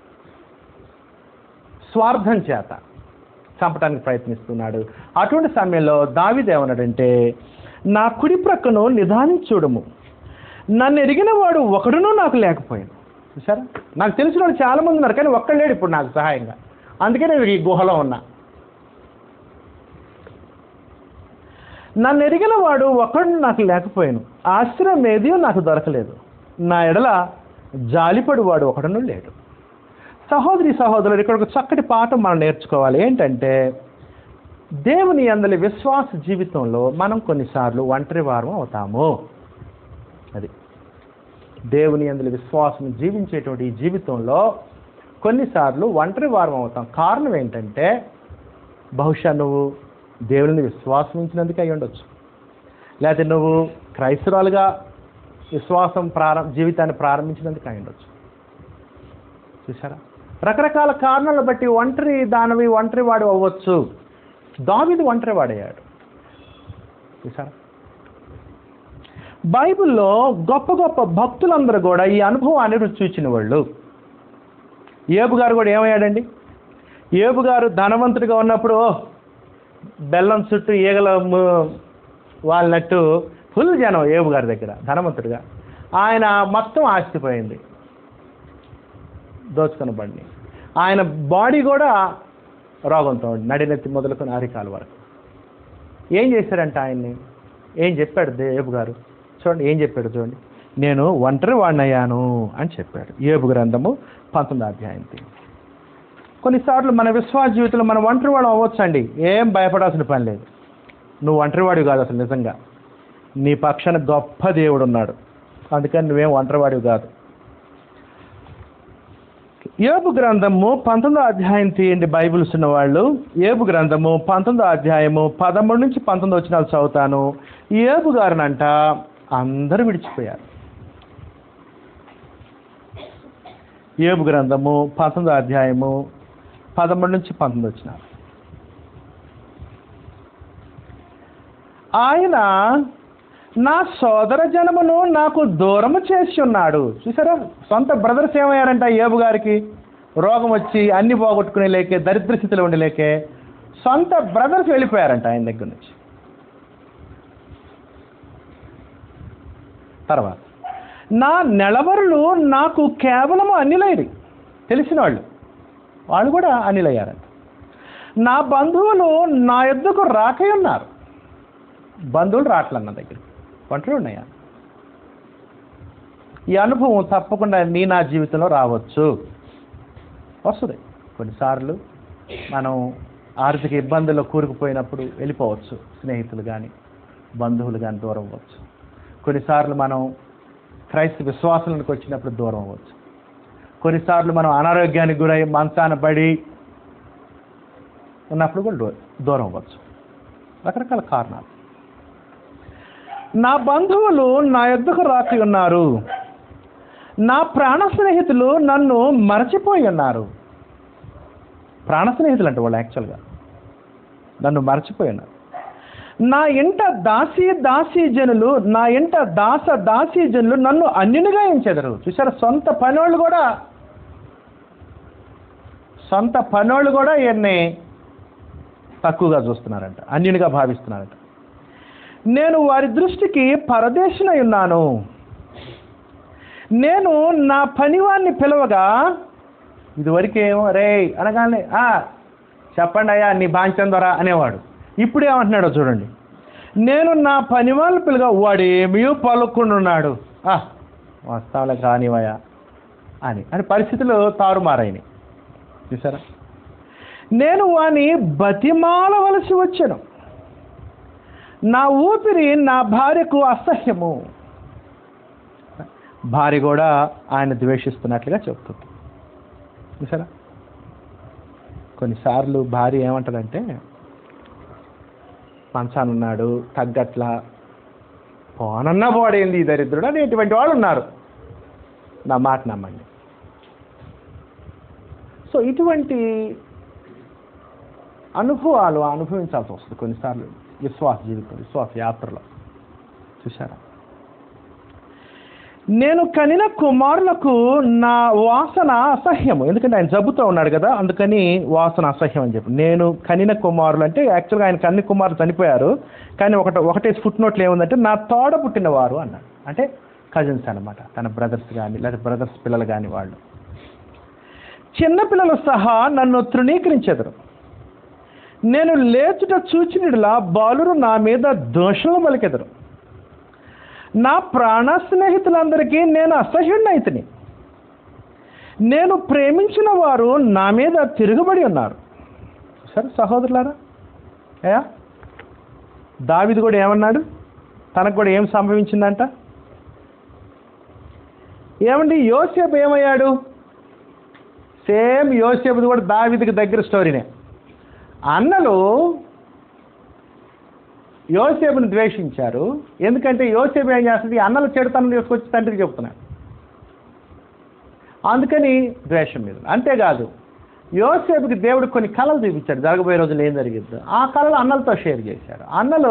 స్వార్థం చేత చంపడానికి ప్రయత్నిస్తున్నాడు అటువంటి సమయంలో దావిది ఏమన్నాడంటే నా కుడి ప్రక్కను నిదానించి చూడము నన్ను ఎరిగిన వాడు ఒకడునూ నాకు లేకపోయాను చూసారా నాకు తెలిసిన వాళ్ళు చాలా మంది ఉన్నారు కానీ ఒక్కడు లేడు ఇప్పుడు నాకు సహాయంగా అందుకే నేను ఈ గుహలో ఉన్నా నన్ను ఎరిగిన వాడు ఒకడు నాకు లేకపోయాను ఆశ్రయం ఏది నాకు దొరకలేదు నా ఎడల జాలిపడు వాడు ఒకడను లేడు సహోదరి సహోదరులు ఇక్కడ ఒక చక్కటి పాఠం మనం నేర్చుకోవాలి ఏంటంటే దేవుని అందలి విశ్వాస జీవితంలో మనం కొన్నిసార్లు ఒంటరి వారం అవుతాము అది దేవుని అందలి విశ్వాసం జీవించేటువంటి ఈ జీవితంలో కొన్నిసార్లు ఒంటరి వారం అవుతాం కారణం ఏంటంటే బహుశా నువ్వు దేవుని విశ్వాసం ఉంచినందుకు అయి ఉండొచ్చు లేకపోతే నువ్వు క్రైస్తవురాలుగా విశ్వాసం ప్రారంభ జీవితాన్ని ప్రారంభించినందుకు అయి ఉండొచ్చు చూసారా రకరకాల కారణాలను బట్టి ఒంటరి దానవి ఒంటరి వాడు అవ్వచ్చు దావిది ఒంటరి వాడయ్యాడు చూసారా బైబిల్లో గొప్ప గొప్ప భక్తులందరూ కూడా ఈ అనుభవాన్ని రుచి చూచిన వాళ్ళు ఏబు గారు కూడా ఏమయ్యాడండి ఏబు గారు ధనవంతుడిగా ఉన్నప్పుడు "ఓ, బెల్లం చుట్టూ ఈగల ము- వాళ్ళనట్టు ఫుల్ జనం ఏబు గారి దగ్గర ధనవంతుడిగా ఆయన మొత్తం ఆస్తిపోయింది దోచుకున్న బండి ఆయన బాడీ కూడా రోగంతో ఉంది నడినెత్తి మొదలుకొని అరికాల వరకు ఏం చేశారంట ఆయన్ని ఏం చెప్పాడు ఏబు గారు చూడండి ఏం చెప్పాడు చూడండి నేను ఒంటరి వాడినయ్యాను అని చెప్పాడు ఏబు గ్రంథము పంతొమ్మిది అధ్యాయం కొన్నిసార్లు మన విశ్వాస జీవితంలో మనం ఒంటరి వాడు అవ్వచ్చండి ఏం భయపడాల్సిన పని లేదు నువ్వు ఒంటరివాడివి కాదు అసలు నిజంగా నీ పక్షాన గొప్ప దేవుడు ఉన్నాడు అందుకని నువ్వేం ఒంటరివాడివి కాదు ఏబు గ్రంథము పంతొమ్మిదో అధ్యాయం తీయండి బైబిల్స్ ఉన్న వాళ్ళు ఏబు గ్రంథము పంతొమ్మిదో అధ్యాయము పదమూడు నుంచి పంతొమ్మిది వచ్చిన చదువుతాను ఈ ఏబు గారినంట అందరూ విడిచిపోయారు ఏబు గ్రంథము పంతొమ్మిదో అధ్యాయము పదమూడు నుంచి పంతొమ్మిది వచ్చిన ఆయన నా సోదర జనమును నాకు దూరము చేసి ఉన్నాడు చూసారా సొంత బ్రదర్స్ ఏమయ్యారంట ఏబు గారికి రోగం వచ్చి అన్ని పోగొట్టుకునే లేకే దరిద్ర స్థితిలో ఉండి లేకే సొంత బ్రదర్స్ వెళ్ళిపోయారంట ఆయన దగ్గర నుంచి తర్వాత నా నెలవరులు నాకు కేవలం అన్నిలైరి తెలిసిన వాళ్ళు వాళ్ళు కూడా అనిలయ్యారంట నా బంధువులు నా యొద్దకు రాకై ఉన్నారు బంధువులు రావట్లేదు నా దగ్గర ఒంటరి ఉన్నాయా ఈ అనుభవం తప్పకుండా నీ నా జీవితంలో రావచ్చు వస్తుంది కొన్నిసార్లు మనం ఆర్థిక ఇబ్బందుల్లో కూరుకుపోయినప్పుడు వెళ్ళిపోవచ్చు స్నేహితులు కానీ బంధువులు కానీ దూరం అవ్వచ్చు కొన్నిసార్లు మనం క్రైస్త విశ్వాసాలకు వచ్చినప్పుడు దూరం అవ్వచ్చు కొన్నిసార్లు మనం అనారోగ్యానికి గురై మంచాన పడి ఉన్నప్పుడు కూడా దూ- దూరం అవ్వచ్చు రకరకాల కారణాలు నా బంధువులు నా యొద్దకు రాకి ఉన్నారు నా ప్రాణ స్నేహితులు నన్ను మరచిపోయి ఉన్నారు ప్రాణ స్నేహితులు అంటే వాళ్ళు యాక్చువల్గా నన్ను మరచిపోయి ఉన్నారు నా ఇంట దాసి దాసి జనులు నా ఇంట దాస దాసి జనులు నన్ను అన్యునిగా ఎంచెదరు చూసారా సొంత పనోళ్ళు కూడా సొంత పనోళ్ళు కూడా ఈయన్ని తక్కువగా చూస్తున్నారంట అన్యునిగా భావిస్తున్నారంట నేను వారి దృష్టికి పరదేశినై ఉన్నాను నేను నా పనివాన్ని పిలవగా ఇదివరకేమో రే అనగానే "ఆ, చెప్పండి అయ్యా నీ బాంచం ద్వారా అనేవాడు ఇప్పుడు ఏమంటున్నాడో చూడండి నేను నా పనివాళ్ళు పిలుగా వాడు ఏమీ పలుకుంటున్నాడు "ఆ, వస్తాంలే కానివయ్యా అని అని పరిస్థితులు తారుమారైనాయి చూసారా నేను వాని బతిమాలవలసి వచ్చాను నా ఊపిరి నా భార్యకు అసహ్యము భార్య కూడా ఆయన ద్వేషిస్తున్నట్లుగా చెప్తుంది చూసారా కొన్నిసార్లు భార్య ఏమంటారంటే మంచానున్నాడు తగ్గట్లా పోనన్నా పోడేంది ఈ దరిద్రుడు అని ఇటువంటి వాళ్ళు ఉన్నారు నా మాట నమ్మండి సో ఇటువంటి అనుభవాలు అనుభవించాల్సి వస్తుంది కొన్నిసార్లు విశ్వాస జీవితం విశ్వాస యాత్రలో చూసారా నేను కనిన కుమారులకు నా వాసన అసహ్యము ఎందుకంటే ఆయన జబ్బుతో ఉన్నాడు కదా అందుకని వాసన అసహ్యం అని చెప్పి నేను కనిన కుమారులు అంటే యాక్చువల్గా ఆయన కన్ని కుమారులు చనిపోయారు కానీ ఒకటి ఒకటే ఫుట్ నోట్లు ఏముందంటే నా తోడ పుట్టినవారు అన్నాడు అంటే కజిన్స్ అన్నమాట తన బ్రదర్స్ కానీ లేదా బ్రదర్స్ పిల్లలు కానీ వాళ్ళు చిన్నపిల్లలు సహా నన్ను తృణీకరించెదరు నేను లేచుట చూచినలా బాలురు నా మీద దోషులు పలికెదరు నా ప్రాణ స్నేహితులందరికీ నేను అసహ్యుణ్ణైతిని నేను ప్రేమించిన వారు నా మీద తిరుగుబడి ఉన్నారు సరే సహోదరులారా అయ్యా దావిది కూడా ఏమన్నాడు తనకు కూడా ఏం సంభవించిందంట ఏమండి యోసేపు ఏమయ్యాడు సేమ్ యోసేపుది కూడా దావిదికి దగ్గర స్టోరీనే అన్నలు యోసేపుని ద్వేషించారు ఎందుకంటే యోసేపు ఏం చేస్తుంది అన్నలు చెడుతనం తీసుకొచ్చి తండ్రికి చెప్తున్నాడు అందుకని ద్వేషం మీద అంతేకాదు యోసేపుకి దేవుడు కొన్ని కళలు చూపించాడు జరగబోయే రోజులు ఏం జరిగిద్దో ఆ కళలు అన్నలతో షేర్ చేశాడు అన్నలు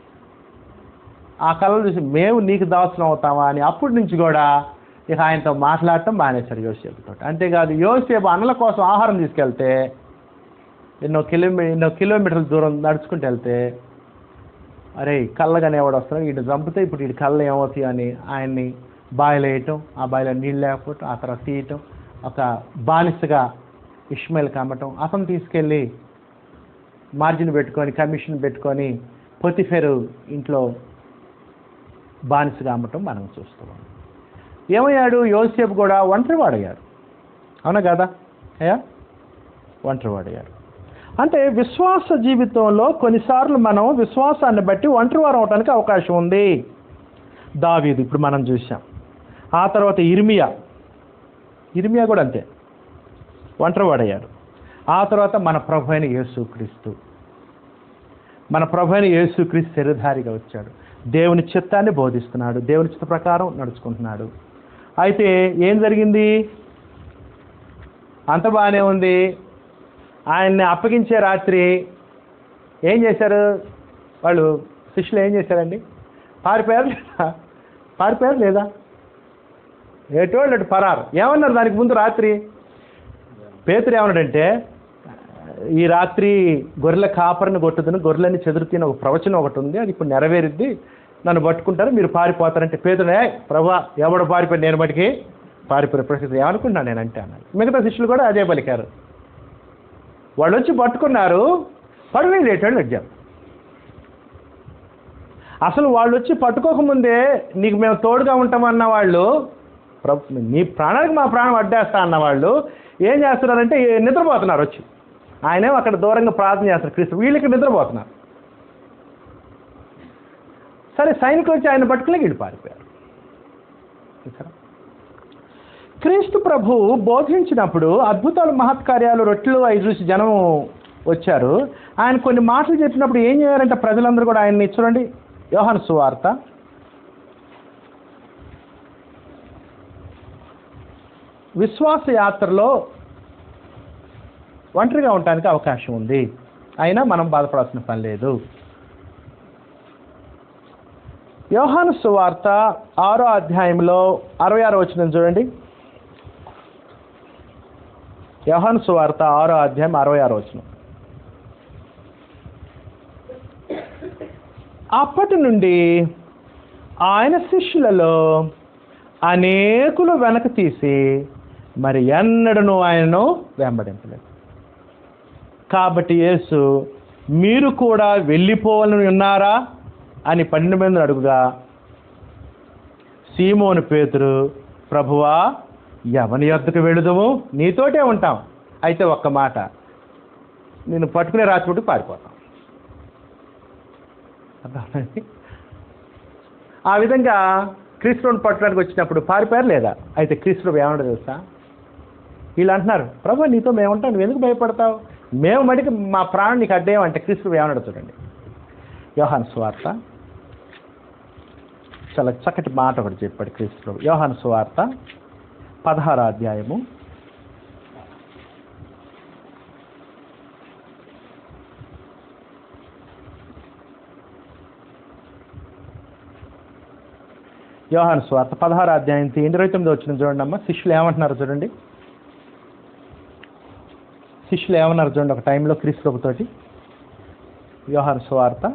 ఆ కళలు చూసి మేము నీకు దాసులం అవుతామా అని అప్పటి నుంచి కూడా ఇక ఆయనతో మాట్లాడటం మానేశాడు యోసేపుతో అంతేకాదు యోసేపు అన్నల కోసం ఆహారం తీసుకెళ్తే ఎన్నో కిలోమీ ఎన్నో కిలోమీటర్ల దూరం నడుచుకుంటూ వెళ్తే అరే కళ్ళగానే ఎవడు వస్తాడు వీడు చంపితే ఇప్పుడు వీడి కళ్ళు ఏమవుతాయి అని ఆయన్ని బాయిలో వేయటం ఆ బాయిలో నీళ్ళు లేకపోవటం ఆ తర్వాత తీయటం ఒక బానిసగా ఇష్మాయిల్కి అమ్మటం అతను తీసుకెళ్ళి మార్జిన్ పెట్టుకొని కమిషన్ పెట్టుకొని పొతిఫెరు ఇంట్లో బానిసగా అమ్మటం మనం చూస్తున్నాం ఏమయ్యాడు యోసేపు కూడా ఒంటరివాడయ్యాడు అవునా కదా అయ్యా ఒంటరివాడయ్యాడు అంటే విశ్వాస జీవితంలో కొన్నిసార్లు మనం విశ్వాసాన్ని బట్టి ఒంటరివారం అవడానికి అవకాశం ఉంది దావీదు ఇప్పుడు మనం చూసాం ఆ తర్వాత ఇర్మియా ఇర్మియా కూడా అంతే ఒంటరివాడయ్యాడు ఆ తర్వాత మన ప్రభు అయిన యేసుక్రీస్తు మన ప్రభు అయిన యేసుక్రీస్తు శరీరధారిగా వచ్చాడు దేవుని చిత్తాన్ని బోధిస్తున్నాడు దేవుని చిత్త ప్రకారం నడుచుకుంటున్నాడు అయితే ఏం జరిగింది అంత బాగానే ఉంది ఆయన్ని అప్పగించే రాత్రి ఏం చేశారు వాళ్ళు శిష్యులు ఏం చేశారండి పారిపోయారు లేదా పారిపోయారు లేదా ఎటువంటి అటు పరారు ఏమన్నారు దానికి ముందు రాత్రి పేతురు ఏమన్నాడంటే ఈ రాత్రి గొర్రెల కాపరిని కొట్టుదని గొర్రెలని చెదురుతిన ఒక ప్రవచనం ఒకటి ఉంది అది ఇప్పుడు నెరవేరుద్ది నన్ను పట్టుకుంటారు మీరు పారిపోతారంటే పేతుడే ప్రభా ఎవడు పారిపోయి నేను బట్టికి పారిపోయే పరిస్థితి ఏమనుకుంటున్నాను నేనంటే అన్నాడు మిగతా శిష్యులు కూడా అదే పలికారు వాళ్ళు వచ్చి పట్టుకున్నారు పడుకుని లేటాడు వచ్చారు అసలు వాళ్ళు వచ్చి పట్టుకోకముందే నీకు మేము తోడుగా ఉంటామన్న వాళ్ళు ప్రభు నీ ప్రాణానికి మా ప్రాణం అడ్డేస్తా అన్న వాళ్ళు ఏం చేస్తున్నారంటే ఏ- నిద్రపోతున్నారు వచ్చి ఆయనేమో అక్కడ దూరంగా ప్రార్థన చేస్తారు క్రీస్తు వీళ్ళకి నిద్రపోతున్నారు సరే సైనికులు వచ్చి ఆయన పట్టుకుని వీళ్ళు పారిపోయారు చూసారా? క్రీస్తు ప్రభు బోధించినప్పుడు అద్భుతాలు మహత్కార్యాలు రొట్టెలు అవి చూసి జనం వచ్చారు ఆయన కొన్ని మాటలు చెప్పినప్పుడు ఏం చేయారంటే ప్రజలందరూ కూడా ఆయన్ని చూడండి యోహాను సువార్త విశ్వాస యాత్రలో ఒంటరిగా ఉండటానికి అవకాశం ఉంది అయినా మనం బాధపడాల్సిన పని లేదు యోహాను సువార్త ఆరో అధ్యాయంలో అరవై ఆరో వచ్చిన చూడండి యోహాను సువార్త ఆరో అధ్యాయం అరవై ఆరో వచ్చిన అప్పటి నుండి ఆయన శిష్యులలో అనేకులు వెనక తీసి మరి ఎన్నడను ఆయనను వెంబడింపలేదు కాబట్టి యేసు మీరు కూడా వెళ్ళిపోవాలని ఉన్నారా అని పన్నెండు మంది అడుగుగా సీమోను పేతురు ప్రభువా ఎవని యొద్దకు వెళుదము నీతోటే ఉంటాం అయితే ఒక్క మాట నేను పట్టుకునే రాత్రి పారిపోతాం అర్థమైంది? ఆ విధంగా క్రీస్తుని పట్టడానికి వచ్చినప్పుడు పారిపోయారు లేదా అయితే క్రీస్తుడు ఏమన్నా తెలుసా వీళ్ళు అంటున్నారు ప్రభు నీతో మేము ఉంటాం నువ్వు ఎందుకు భయపడతావు మేము మడికి మా ప్రాణం నీకు అడ్డేయమంటే క్రీస్తుడు ఏమన్నాడు చూడండి యోహాను సువార్త చాలా చక్కటి మాట ఒకటి చెప్పాడు క్రీస్తుడు యోహాను సువార్త పదహార అధ్యాయము యోహాను స్వార్త పదహారు అధ్యాయం తీయండి ఇరవై తొమ్మిది వచ్చిన చూడండి అమ్మ శిష్యులు ఏమంటున్నారు చూడండి శిష్యులు ఏమన్నారు చూడండి ఒక టైంలో క్రీస్తు ప్రభుతోటి యోహాను స్వార్త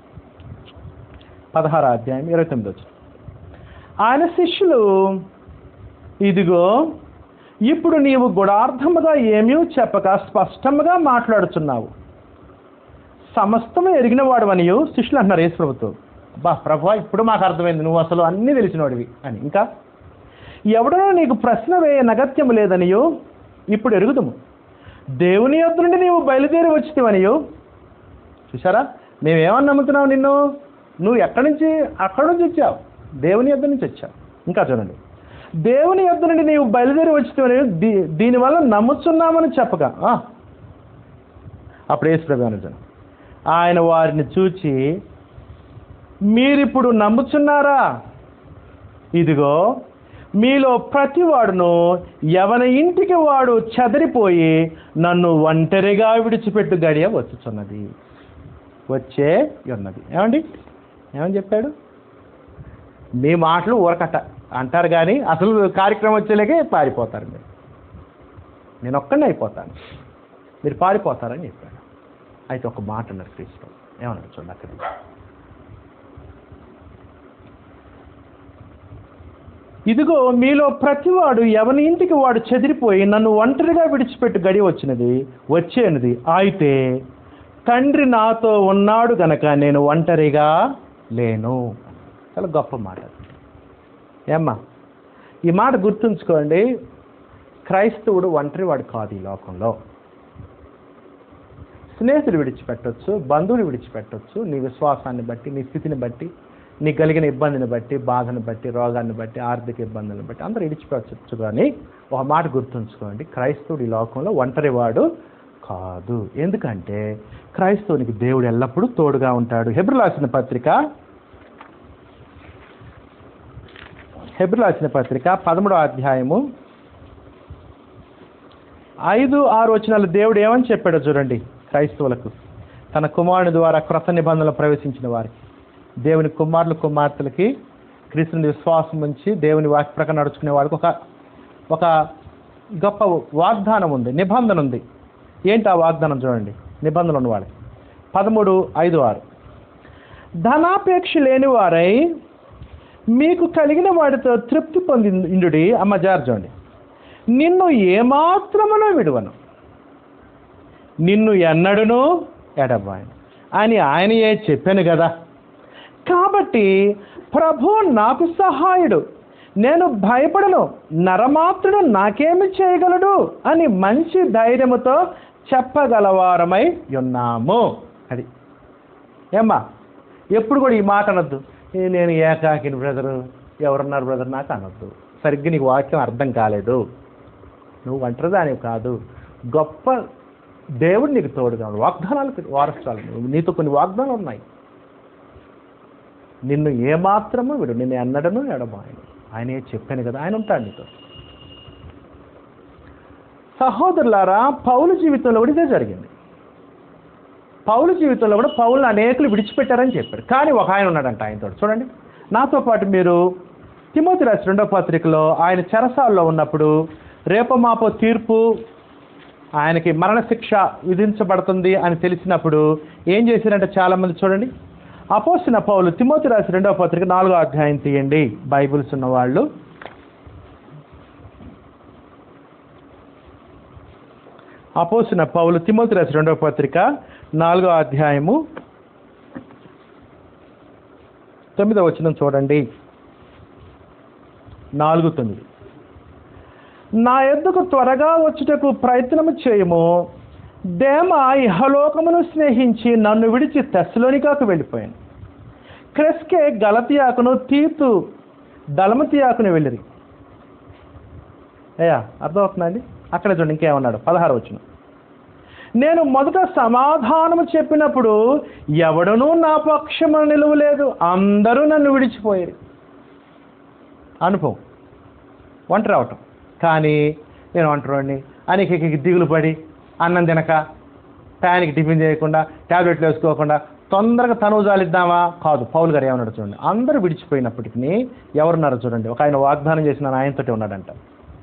పదహారు అధ్యాయం ఇరవై తొమ్మిది వచ్చిన ఆయన శిష్యులు ఇదిగో ఇప్పుడు నీవు గుడార్థముగా ఏమీ చెప్పక స్పష్టముగా మాట్లాడుతున్నావు సమస్తము ఎరిగిన వాడు అనియు శిష్యులు అంటున్నారు యేసు ప్రభుతో బా ప్రభా ఇప్పుడు మాకు అర్థమైంది నువ్వు అసలు అన్నీ తెలిసినోడివి అని ఇంకా ఎవడనో నీకు ప్రశ్న వేయ నగత్యము లేదనియో ఇప్పుడు ఎరుగుదము దేవుని యొద్ద నుండి నీవు బయలుదేరి వచ్చినవనియో చూసారా మేమేమని నమ్ముతున్నావు నిన్ను నువ్వు ఎక్కడి నుంచి అక్కడి నుంచి వచ్చావు దేవుని యొద్ద నుంచి వచ్చావు ఇంకా చూడండి దేవుని యొద్ద నుండి నీవు బయలుదేరి వచ్చినవని దీ దీనివల్ల నమ్ముతున్నామని చెప్పగా ఆ. అప్పుడు యేసు ప్రభు అనుజను ఆయన వారిని చూచి మీరిప్పుడు నమ్ముచున్నారా ఇదిగో మీలో ప్రతి వాడును ఎవరి ఇంటికి వాడు చెదరిపోయి నన్ను ఒంటరిగా విడిచిపెట్టు గడియ వచ్చుచున్నది వచ్చే ఉన్నది ఏమండి ఏమని చెప్పాడు మీ మాటలు ఊరకట అంటారు కానీ అసలు కార్యక్రమం వచ్చేలాగే పారిపోతారు మీరు నేను ఒక్కడే అయిపోతాను మీరు పారిపోతారని చెప్పాడు అయితే ఒక మాట అన్నారు క్రీస్తు ఏమన్నారు చూడండి అక్కడ ఇదిగో మీలో ప్రతివాడు ఎవని ఇంటికి వాడు చెదిరిపోయి నన్ను ఒంటరిగా విడిచిపెట్టి గడి వచ్చినది వచ్చేనది అయితే తండ్రి నాతో ఉన్నాడు గనక నేను ఒంటరిగా లేను చాలా గొప్ప మాట ఏమ్మా ఈ మాట గుర్తుంచుకోండి క్రైస్తవుడు ఒంటరి వాడు కాదు ఈ లోకంలో స్నేహితుడు విడిచిపెట్టొచ్చు బంధువులు విడిచిపెట్టొచ్చు నీ విశ్వాసాన్ని బట్టి నీ స్థితిని బట్టి నీకు కలిగిన ఇబ్బందిని బట్టి బాధను బట్టి రోగాన్ని బట్టి ఆర్థిక ఇబ్బందులను బట్టి అందరూ విడిచిపెట్టచ్చు కానీ ఒక మాట గుర్తుంచుకోండి క్రైస్తవుడు ఈ లోకంలో ఒంటరివాడు కాదు ఎందుకంటే క్రైస్తవునికి దేవుడు ఎల్లప్పుడూ తోడుగా ఉంటాడు హెబ్రు రాసిన పత్రిక హెబ్రు రాసిన పత్రిక పదమూడో అధ్యాయము ఐదు ఆరు వచనాలు దేవుడు ఏమని చెప్పాడో చూడండి క్రైస్తవులకు తన కుమారుని ద్వారా క్రొత్త నిబంధనలు ప్రవేశించిన వారికి దేవుని కుమారులు కుమార్తెలకి క్రీస్తుని విశ్వాసం ఉంచి దేవుని వాక్య ప్రకారం నడుచుకునే వాడికి ఒక ఒక గొప్ప వాగ్దానం ఉంది నిబంధన ఉంది ఏంటి ఆ వాగ్దానం చూడండి నిబంధన ఉన్నవాడికి పదమూడు ఐదు ఆరు ధనాపేక్ష లేని వారై మీకు కలిగిన వాడితో తృప్తి పొంది ఇండుడి అమ్మ జార్ చూడండి నిన్ను ఏమాత్రమునో విడువను నిన్ను ఎన్నడును ఎడబాయను అని ఆయనయే చెప్పాను కదా కాబట్టి ప్రభు నాకు సహాయుడు నేను భయపడను నరమాత్రుడు నాకేమి చేయగలడు అని మంచి ధైర్యముతో చెప్పగలవారమై ఉన్నాము అది ఏమ్మా ఎప్పుడు కూడా ఈ మాట అనొద్దు "ఏ, నేను ఏకాకిని బ్రదరు ఎవరున్నారు బ్రదర్ నాకు అనొద్దు సరిగ్గా నీకు వాక్యం అర్థం కాలేదు నువ్వు ఒంటరిదానివి కాదు గొప్ప దేవుడు నీకు తోడుగా ఉన్నాడు. వాగ్దానాలు వారసాలు నువ్వు నీతో కొన్ని వాగ్దానాలు ఉన్నాయి నిన్ను ఏమాత్రము విడు నిన్ను ఎన్నడను ఎడబాయను ఆయనే చెప్పాను కదా ఆయన ఉంటాడు నీతో సహోదరులారా పౌలు జీవితంలో కూడా ఇదే జరిగింది పౌలు జీవితంలో కూడా పౌలు అనేకులు విడిచిపెట్టారని చెప్పారు కానీ ఒక ఆయన ఉన్నాడంట ఆయనతో చూడండి నాతో పాటు మీరు తిమోతి రాసి రెండో పత్రికలో ఆయన చెరసాల్లో ఉన్నప్పుడు రేపో మాపో తీర్పు ఆయనకి మరణశిక్ష విధించబడుతుంది అని తెలిసినప్పుడు ఏం చేశారంటే చాలామంది చూడండి అపోసిన పౌలు తిమోతి రాసి రెండవ పత్రిక నాలుగో అధ్యాయం తీయండి బైబిల్స్ ఉన్న వాళ్ళు అపోసిన పౌలు తిమోతి రాసి రెండవ పత్రిక నాలుగో అధ్యాయము తొమ్మిదో వచనం చూడండి నాలుగు తొమ్మిది నా ఎద్దుకు త్వరగా వచ్చుటకు ప్రయత్నము చేయము దేమ ఇహలోకమును స్నేహించి నన్ను విడిచి తెస్సలోనికాకు వెళ్ళిపోయాను క్రెస్కే గలతియాకును తీతు దళమతియాకును వెళ్ళిరి అయ్యా అర్థమవుతుందండి అక్కడ చూడండి ఇంకేమన్నాడు పదహారు వచ్చిన నేను మొదట సమాధానము చెప్పినప్పుడు ఎవడనూ నా పక్షము నిలువలేదు అందరూ నన్ను విడిచిపోయారు అనుభవం ఒంటరి అవటం కానీ నేను ఒంటరివాడిని అనేక దిగులు పడి అన్నం తినక టయానికి టిఫిన్ చేయకుండా ట్యాబ్లెట్లు వేసుకోకుండా తొందరగా తనువు జాలిద్దామా కాదు పౌలు గారు ఏమన్నాడు చూడండి అందరూ విడిచిపోయినప్పటికీ ఎవరున్నారో చూడండి ఒక ఆయన వాగ్దానం చేసిన ఆయనతోటి ఉన్నాడంట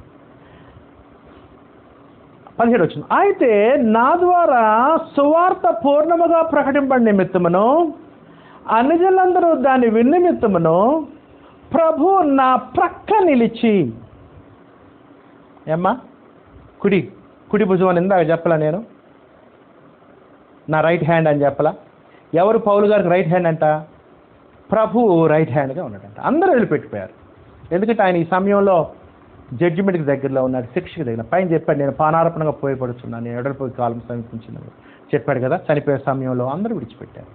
పదిహేడు వచ్చింది అయితే నా ద్వారా సువార్త పూర్ణముగా ప్రకటింపడి నిమిత్తమును అన్నిజనులందరూ దాన్ని విన్న నిమిత్తమును ప్రభు నా ప్రక్క నిలిచి ఏమ్మా కుడి కుడి భుజం అని ఇందాక చెప్పలా నేను నా రైట్ హ్యాండ్ అని చెప్పలా ఎవరు పౌలు గారికి రైట్ హ్యాండ్ అంట ప్రభు రైట్ హ్యాండ్గా ఉన్నాడంట అందరూ వెళ్ళిపెట్టిపోయారు ఎందుకంటే ఆయన ఈ సమయంలో జడ్జిమెంట్కి దగ్గరలో ఉన్నాడు శిక్షకి దగ్గర పైన చెప్పాడు నేను పానార్పణగా పోయపడుచున్నాను నేను ఎడలిపోయి కాలం సమీపించినప్పుడు చెప్పాడు కదా చనిపోయే సమయంలో అందరూ విడిచిపెట్టారు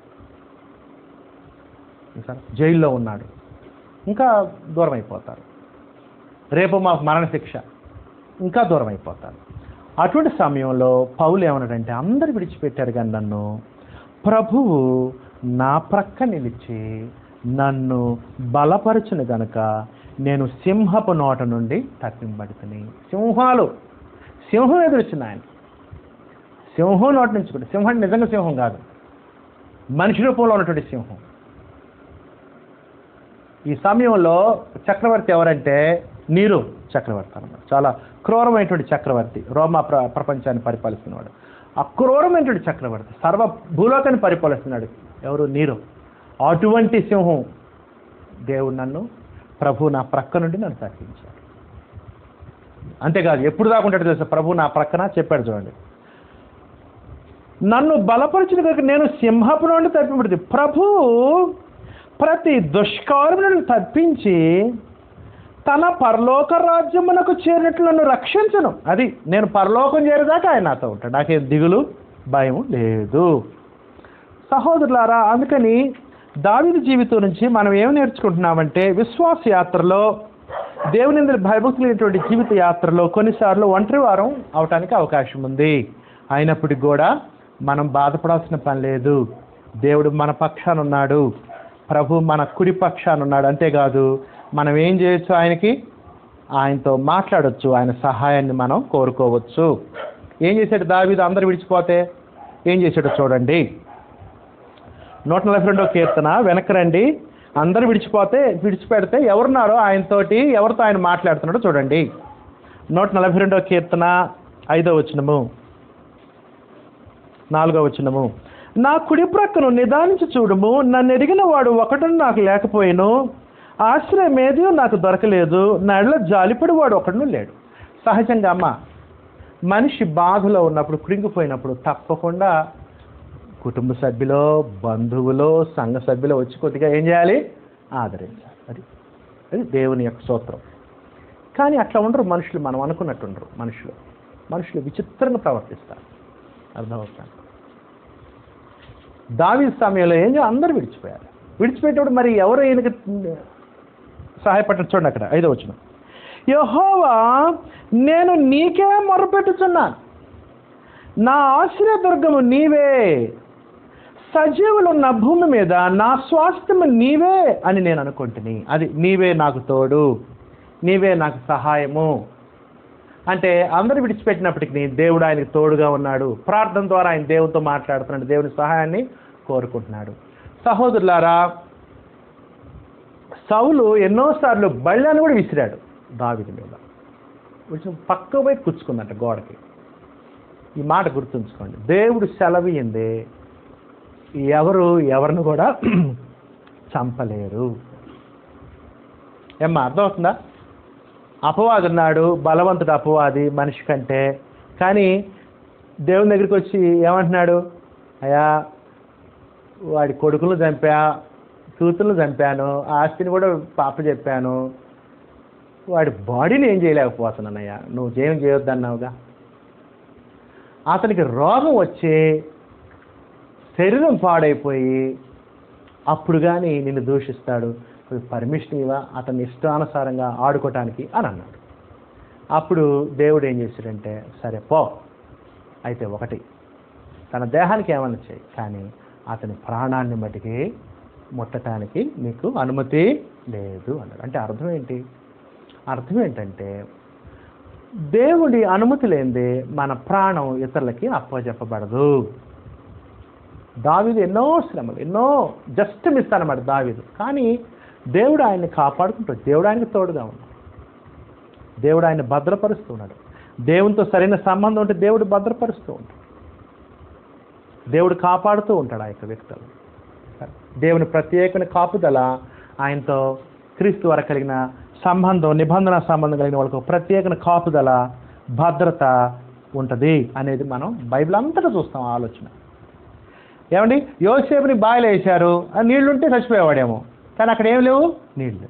చూసారా? జైల్లో ఉన్నాడు ఇంకా దూరం అయిపోతారు రేపు మాకు మరణశిక్ష ఇంకా దూరం అయిపోతారు అటువంటి సమయంలో పౌలు ఏమన్నాడంటే అందరు విడిచిపెట్టారు కానీ నన్ను ప్రభువు నా ప్రక్క నిలిచి నన్ను బలపరచును గనుక నేను సింహపు నోట నుండి తప్పింపడుతుని సింహాలు సింహం ఎదురొచ్చింది ఆయన సింహం నోటి నుంచి కూడా సింహం అంటే నిజంగా సింహం కాదు మనిషి రూపంలో ఉన్నటువంటి సింహం ఈ సమయంలో చక్రవర్తి ఎవరంటే నీరు చక్రవర్తి అన్నమాట చాలా క్రూరమైనటువంటి చక్రవర్తి రోమా ప్ర ప్రపంచాన్ని పరిపాలిస్తున్నవాడు అక్రూరమైనటువంటి చక్రవర్తి సర్వ భూలోకాన్ని పరిపాలిస్తున్నాడు ఎవరు నీరు అటువంటి సింహం దేవుడు నన్ను ప్రభు నా ప్రక్క నుండి నన్ను తప్పించాడు అంతేకాదు ఎప్పుడు దాకుంటాడు తెలుసా ప్రభు నా ప్రక్కన చెప్పాడు చూడండి నన్ను బలపరిచిన కనుక నేను సింహపు నుండి తప్పిపడింది ప్రభు ప్రతి దుష్కార్యములను తప్పించి తన పరలోక రాజ్యమునకు చేరినట్లు నన్ను రక్షించను అది నేను పరలోకం చేరేదాకా ఆయన నాతో ఉంటాడు నాకేం దిగులు భయం లేదు సహోదరులారా అందుకని దావిది జీవితం నుంచి మనం ఏం నేర్చుకుంటున్నామంటే విశ్వాస యాత్రలో దేవుని భయభక్తులైనటువంటి జీవిత యాత్రలో కొన్నిసార్లు ఒంటరి వారం అవటానికి అవకాశం ఉంది అయినప్పటికీ కూడా మనం బాధపడాల్సిన పని లేదు దేవుడు మన పక్షాన ఉన్నాడు ప్రభు మన కుడి పక్షాన ఉన్నాడు అంతేకాదు మనం ఏం చేయొచ్చు ఆయనకి ఆయనతో మాట్లాడొచ్చు ఆయన సహాయాన్ని మనం కోరుకోవచ్చు ఏం చేశాడు దావీదు అందరు విడిచిపోతే ఏం చేశాడో చూడండి నూట నలభై రెండో కీర్తన వెనక్కి రండి అందరు విడిచిపోతే విడిచిపెడితే ఎవరున్నారో ఆయనతోటి ఎవరితో ఆయన మాట్లాడుతున్నాడో చూడండి నూట నలభై రెండో కీర్తన ఐదో వచనము నాలుగో వచనము నా కుడి ప్రక్కను నిదానించి చూడుము నన్ను ఎరిగిన వాడు ఒకడును నాకు లేకపోయాను ఆశ్రయం ఏది నాకు దొరకలేదు నా ఎడల జాలిపడి వాడు ఒకడును లేడు సహజంగా అమ్మ మనిషి బాధలో ఉన్నప్పుడు కృంగిపోయినప్పుడు తప్పకుండా కుటుంబ సభ్యులో బంధువులో సంఘ సభ్యులో వచ్చి కొద్దిగా ఏం చేయాలి ఆదరించాలి అది అది దేవుని యొక్క సూత్రం కానీ అట్లా ఉండరు మనుషులు మనం అనుకున్నట్టు ఉండరు మనుషులు మనుషులు విచిత్రంగా ప్రవర్తిస్తారు అర్థమవుతాను దావి సమయంలో ఏం చేయాలి అందరూ విడిచిపోయారు విడిచిపెట్టేప్పుడు మరి ఎవరు ఈయనకి సహాయపడ్డ చూడండి అక్కడ ఐదో వచ్చిన యహోవా నేను నీకే మొరపెట్టుచున్నాను నా ఆశ్రయదుర్గము నీవే సజీవులున్న భూమి మీద నా స్వాస్థ్యము నీవే అని నేను అనుకుంటుని అది నీవే నాకు తోడు నీవే నాకు సహాయము అంటే అందరు విడిచిపెట్టినప్పటికీ దేవుడు ఆయనకు తోడుగా ఉన్నాడు ప్రార్థన ద్వారా ఆయన దేవునితో మాట్లాడుతున్నాడు దేవుని సహాయాన్ని కోరుకుంటున్నాడు సహోదరులారా సౌలు ఎన్నోసార్లు బళ్ళని కూడా విసిరాడు దావిది మీద కొంచెం పక్క పోయి కూర్చుకుందంట గోడకి ఈ మాట గుర్తుంచుకోండి దేవుడు సెలవిందే ఎవరు ఎవరిని కూడా చంపలేరు ఏమ్మా అర్థమవుతుందా అపవాది ఉన్నాడు బలవంతుడు అపవాది మనిషి కంటే కానీ దేవుని దగ్గరికి వచ్చి ఏమంటున్నాడు అయ్యా వాడి కొడుకులను చంపా కూతుర్లను చంపాను ఆస్తిని కూడా పాప చెప్పాను వాడి బాడీని ఏం చేయలేకపోతున్నానయ్యా నువ్వు ఏం చేయొద్దన్నావుగా అతనికి రోగం వచ్చి శరీరం పాడైపోయి అప్పుడు కానీ నిన్ను దూషిస్తాడు పర్మిషన్ ఇవ్వా అతని ఇష్టానుసారంగా ఆడుకోవటానికి అని అన్నాడు అప్పుడు దేవుడు ఏం చేశాడంటే సరే పో అయితే ఒకటి తన దేహానికి ఏమన్నా చేయి కానీ అతని ప్రాణాన్ని మటుకి ముట్టడానికి నీకు అనుమతి లేదు అన్నాడు అంటే అర్థం ఏంటి అర్థం ఏంటంటే దేవుడి అనుమతి లేనిదే మన ప్రాణం ఇతరులకి అప్పచెప్పబడదు దావీదు ఎన్నో శ్రమలు ఎన్నో జస్ట్ మిస్ అన్నమాట దావీదు కానీ దేవుడు ఆయన్ని కాపాడుకుంటాడు దేవుడు ఆయనకు తోడుగా ఉన్నాడు దేవుడు ఆయన భద్రపరుస్తున్నాడు దేవునితో సరైన సంబంధం ఉంటే దేవుడు భద్రపరుస్తూ ఉంటాడు దేవుడు కాపాడుతూ ఉంటాడు ఆ యొక్క వ్యక్తులు దేవుని ప్రత్యేకమైన కాపుదల ఆయనతో క్రీస్తు వరకు కలిగిన సంబంధం నిబంధన సంబంధం కలిగిన వాళ్ళకు ఒక ప్రత్యేకమైన కాపుదల భద్రత ఉంటుంది అనేది మనం బైబిల్ అంతటా చూస్తాం ఆ ఆలోచన ఏమండి యోసేపుని బాయిలో వేశారు ఆ నీళ్లుంటే చచ్చిపోయేవాడేమో కానీ అక్కడ ఏం లేవు నీళ్ళు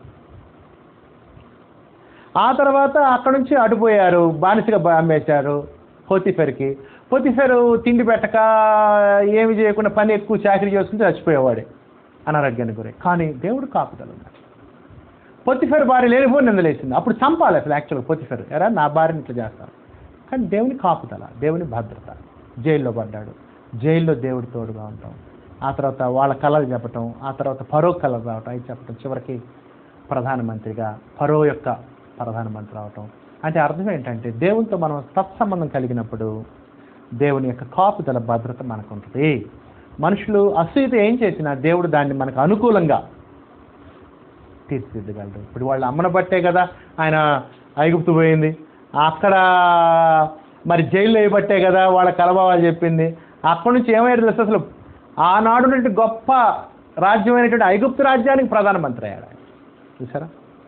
ఆ తర్వాత అక్కడ నుంచి అటుపోయారు బానిసగా బ- అమ్మేశారు పొతిఫెర్కి పొతిఫెరు తిండి పెట్టక ఏమి చేయకుండా పని ఎక్కువ చాకరీ చేసుకుంటే చచ్చిపోయేవాడే అనారోగ్యానికి గురై కానీ దేవుడు కాపుదల ఉన్నాడు పొత్తిఫెరు భార్య లేనిపోయి నిందలేసింది అప్పుడు చంపాలి అసలు యాక్చువల్గా పొత్తిఫెరు ఎరా నా భార్యని ఇట్లా చేస్తాను కానీ దేవుని కాపుదల దేవుని భద్రత జైల్లో పడ్డాడు జైల్లో దేవుడి తోడుగా ఉంటాం ఆ తర్వాత వాళ్ళ కళలు చెప్పటం ఆ తర్వాత పరో కళలు రావటం అవి చెప్పటం చివరికి ప్రధానమంత్రిగా పరో యొక్క ప్రధానమంత్రి రావటం అంటే అర్థం ఏంటంటే దేవునితో మనం తత్సంబంధం కలిగినప్పుడు దేవుని యొక్క కాపుదల భద్రత మనకు ఉంటుంది మనుషులు అసూయత ఏం చేసినా దేవుడు దాన్ని మనకు అనుకూలంగా తీర్చిదిద్దగలరు ఇప్పుడు వాళ్ళ అమ్మను బట్టే కదా ఆయన ఐగుప్తు పోయింది అక్కడ మరి జైల్లో వేయబట్టే కదా వాళ్ళ కలబావాలు చెప్పింది అక్కడి నుంచి ఏమయ్యాడు తెలుసా అసలు ఆనాడు నుండి గొప్ప రాజ్యమైనటువంటి ఐగుప్తు రాజ్యానికి ప్రధానమంత్రి అయ్యాడు ఆయన చూసారా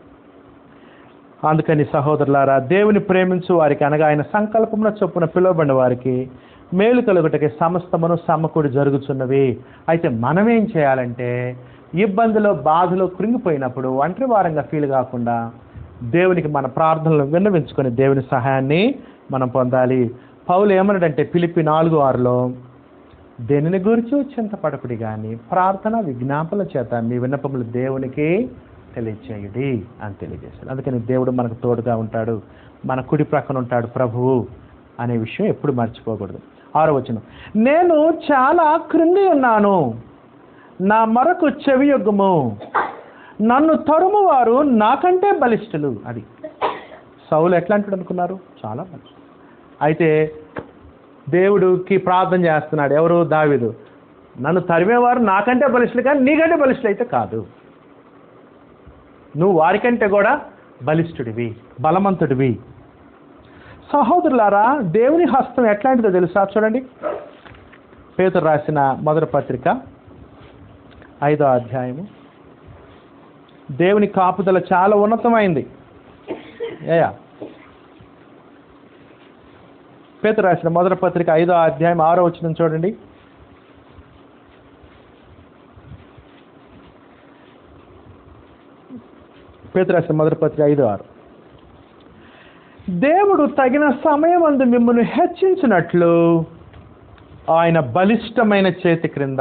అందుకని సహోదరులారా దేవుని ప్రేమించు వారికి అనగా ఆయన సంకల్పమున చొప్పున పిలువబడిన వారికి మేలు కలుగుటకి సమస్తమును సమకూడి జరుగుతున్నవి అయితే మనం ఏం చేయాలంటే ఇబ్బందిలో బాధలో కృంగిపోయినప్పుడు ఒంటరి వారంగా ఫీల్ కాకుండా దేవునికి మన ప్రార్థనలు విన్నవించుకొని దేవుని సహాయాన్ని మనం పొందాలి పౌలు ఏమన్నాడంటే పిలిపి నాలుగు ఆరులో దేనిని గురించి చింతపడకుడి కానీ ప్రార్థన విజ్ఞాపన చేత మీ విన్నపములు దేవునికి తెలియచేయుడి అని తెలియజేశాడు అందుకని దేవుడు మనకు తోడుగా ఉంటాడు మన కుడి ప్రక్కన ఉంటాడు ప్రభువు అనే విషయం ఎప్పుడు మర్చిపోకూడదు ఆరో వచనం నేను చాలా కృంగి ఉన్నాను నా మరొక చెవియొగ్గము నన్ను తరుము వారు నాకంటే బలిష్ఠులు అది సౌలు ఎట్లా అంటాడు అనుకున్నారు చాలా బలిష్ఠులు అయితే దేవుడికి ప్రార్థన చేస్తున్నాడు ఎవరు దావిదు నన్ను తరిమేవారు నాకంటే బలిష్ఠులు కానీ నీకంటే బలిష్ఠులు అయితే కాదు నువ్వు వారికంటే కూడా బలిష్ఠుడివి బలవంతుడివి సహోదరులారా దేవుని హస్తం ఎట్లాంటిదో తెలుసా చూడండి పేతురు రాసిన మొదటి పత్రిక ఐదో అధ్యాయము దేవుని కాపుదల చాలా ఉన్నతమైంది ఏయా పేతురు రాసిన మొదటి పత్రిక ఐదో అధ్యాయం ఆరో వచ్చిన చూడండి పేతురు రాసిన మొదటి పత్రిక ఐదో ఆరు దేవుడు తగిన సమయమందు మిమ్మల్ని హెచ్చించినట్లు ఆయన బలిష్టమైన చేతి క్రింద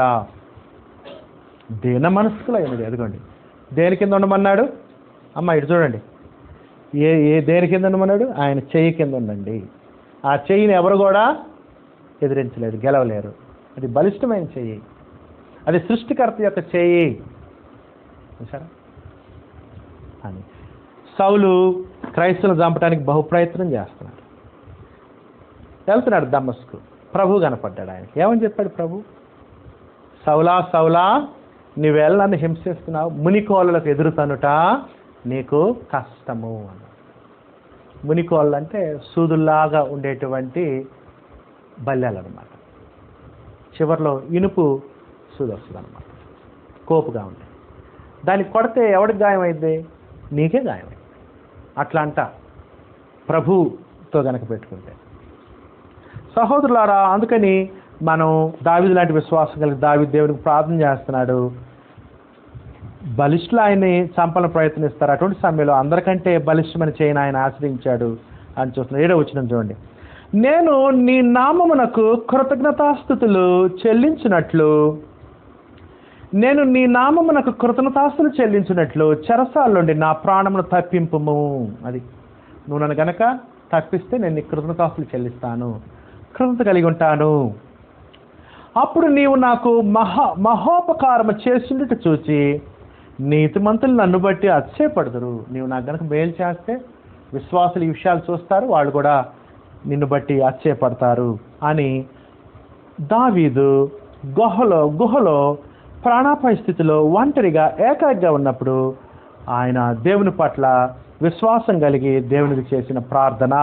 దీన మనస్కులైనది అదిగోండి దేని కింద ఉండమన్నాడు అమ్మ ఇటు చూడండి ఏ ఏ దేని కింద ఉండమన్నాడు ఆయన చెయ్యి కింద ఉండండి ఆ చెయ్యిని ఎవరు కూడా ఎదిరించలేరు గెలవలేరు అది బలిష్టమైన చెయ్యి అది సృష్టికర్త యొక్క చెయ్యి చూసారా అని సౌలు క్రైస్తవులను చంపడానికి బహు ప్రయత్నం చేస్తున్నాడు వెళ్తున్నాడు దమ్మస్కు ప్రభు కనపడ్డాడు ఆయనకి ఏమని చెప్పాడు ప్రభు సౌలా సౌలా నీవేళ నన్ను హింసిస్తున్నావు మునికోళ్ళకు ఎదురుతనుట నీకు కష్టము అన్నాడు మునికోళ్ళు అంటే సూదుల్లాగా ఉండేటువంటి బల్లెలు అనమాట చివరిలో ఇనుపు సూది వస్తుంది అనమాట కోపుగా ఉంటాయి దానికి కొడితే ఎవడికి గాయమైంది నీకే గాయమైంది అట్లా అంట ప్రభుతో గనక పెట్టుకుంటే సహోదరులారా అందుకని మనం దావిది లాంటి విశ్వాసం కలిగి దావి దేవునికి ప్రార్థన చేస్తున్నాడు బలిష్ఠులు ఆయన్ని చంపాలని ప్రయత్నిస్తారు అటువంటి సమయంలో అందరికంటే బలిష్టమైన చేయని ఆయన ఆశ్రయించాడు అని చూస్తున్నాడు ఏడో వచ్చిన చూడండి నేను నీ నామమునకు కృతజ్ఞతాస్థుతులు చెల్లించినట్లు నేను నీ నామమునకు కృతజ్ఞతాస్తులు చెల్లించినట్లు చెరసాల నుండి నా ప్రాణమును తప్పింపుము అది నువ్వు నన్ను గనక తప్పిస్తే నేను నీ కృతజ్ఞతాస్తులు చెల్లిస్తాను కృతజ్ఞత కలిగి ఉంటాను అప్పుడు నీవు నాకు మహా మహోపకారము చేసిండుట చూచి నీతిమంతులు నన్ను బట్టి అతిశయపడదురు నీవు నాకు గనక మేలు చేస్తే విశ్వాసులు ఈ విషయాలు చూస్తారు వాళ్ళు కూడా నిన్ను బట్టి అతిశయపడతారు అని దావీదు గుహలో గుహలో ప్రాణాపాయ స్థితిలో ఒంటరిగా ఏకాగ్గా ఉన్నప్పుడు ఆయన దేవుని పట్ల విశ్వాసం కలిగి దేవునికి చేసిన ప్రార్థన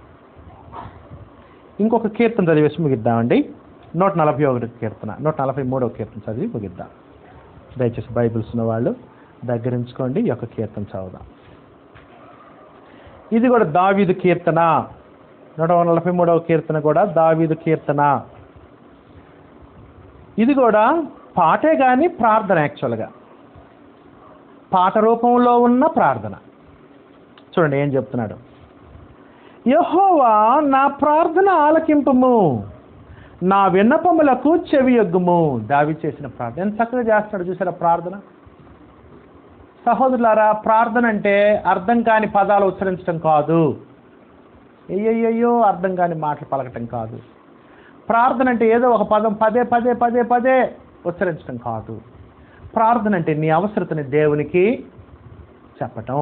ఇంకొక కీర్తన చదివేసి ముగిద్దామండి నూట నలభై ఒకటి కీర్తన నూట నలభై మూడవ కీర్తన చదివి ముగిద్దాం దయచేసి బైబిల్స్ ఉన్న వాళ్ళు దగ్గరించుకోండి ఈ యొక్క కీర్తన చదువుదాం ఇది కూడా దావీదు కీర్తన నూట నలభై మూడవ కీర్తన కూడా దావీదు కీర్తన ఇది కూడా పాటే కానీ ప్రార్థన యాక్చువల్గా పాట రూపంలో ఉన్న ప్రార్థన చూడండి ఏం చెప్తున్నాడు యహోవా నా ప్రార్థన ఆలకింపము నా విన్నపములకు చెవి యొగ్గుము దావి చేసిన ప్రార్థన ఎంత చక్కగా చేస్తున్నాడు చూసారా ప్రార్థన సహోదరులారా ప్రార్థన అంటే అర్థం కాని పదాలు ఉచ్చరించడం కాదు అయ్యయ్యో అర్థం కాని మాటలు పలకటం కాదు ప్రార్థన అంటే ఏదో ఒక పదం పదే పదే పదే పదే ఉచ్చరించడం కాదు ప్రార్థన అంటే నీ అవసరతని దేవునికి చెప్పటం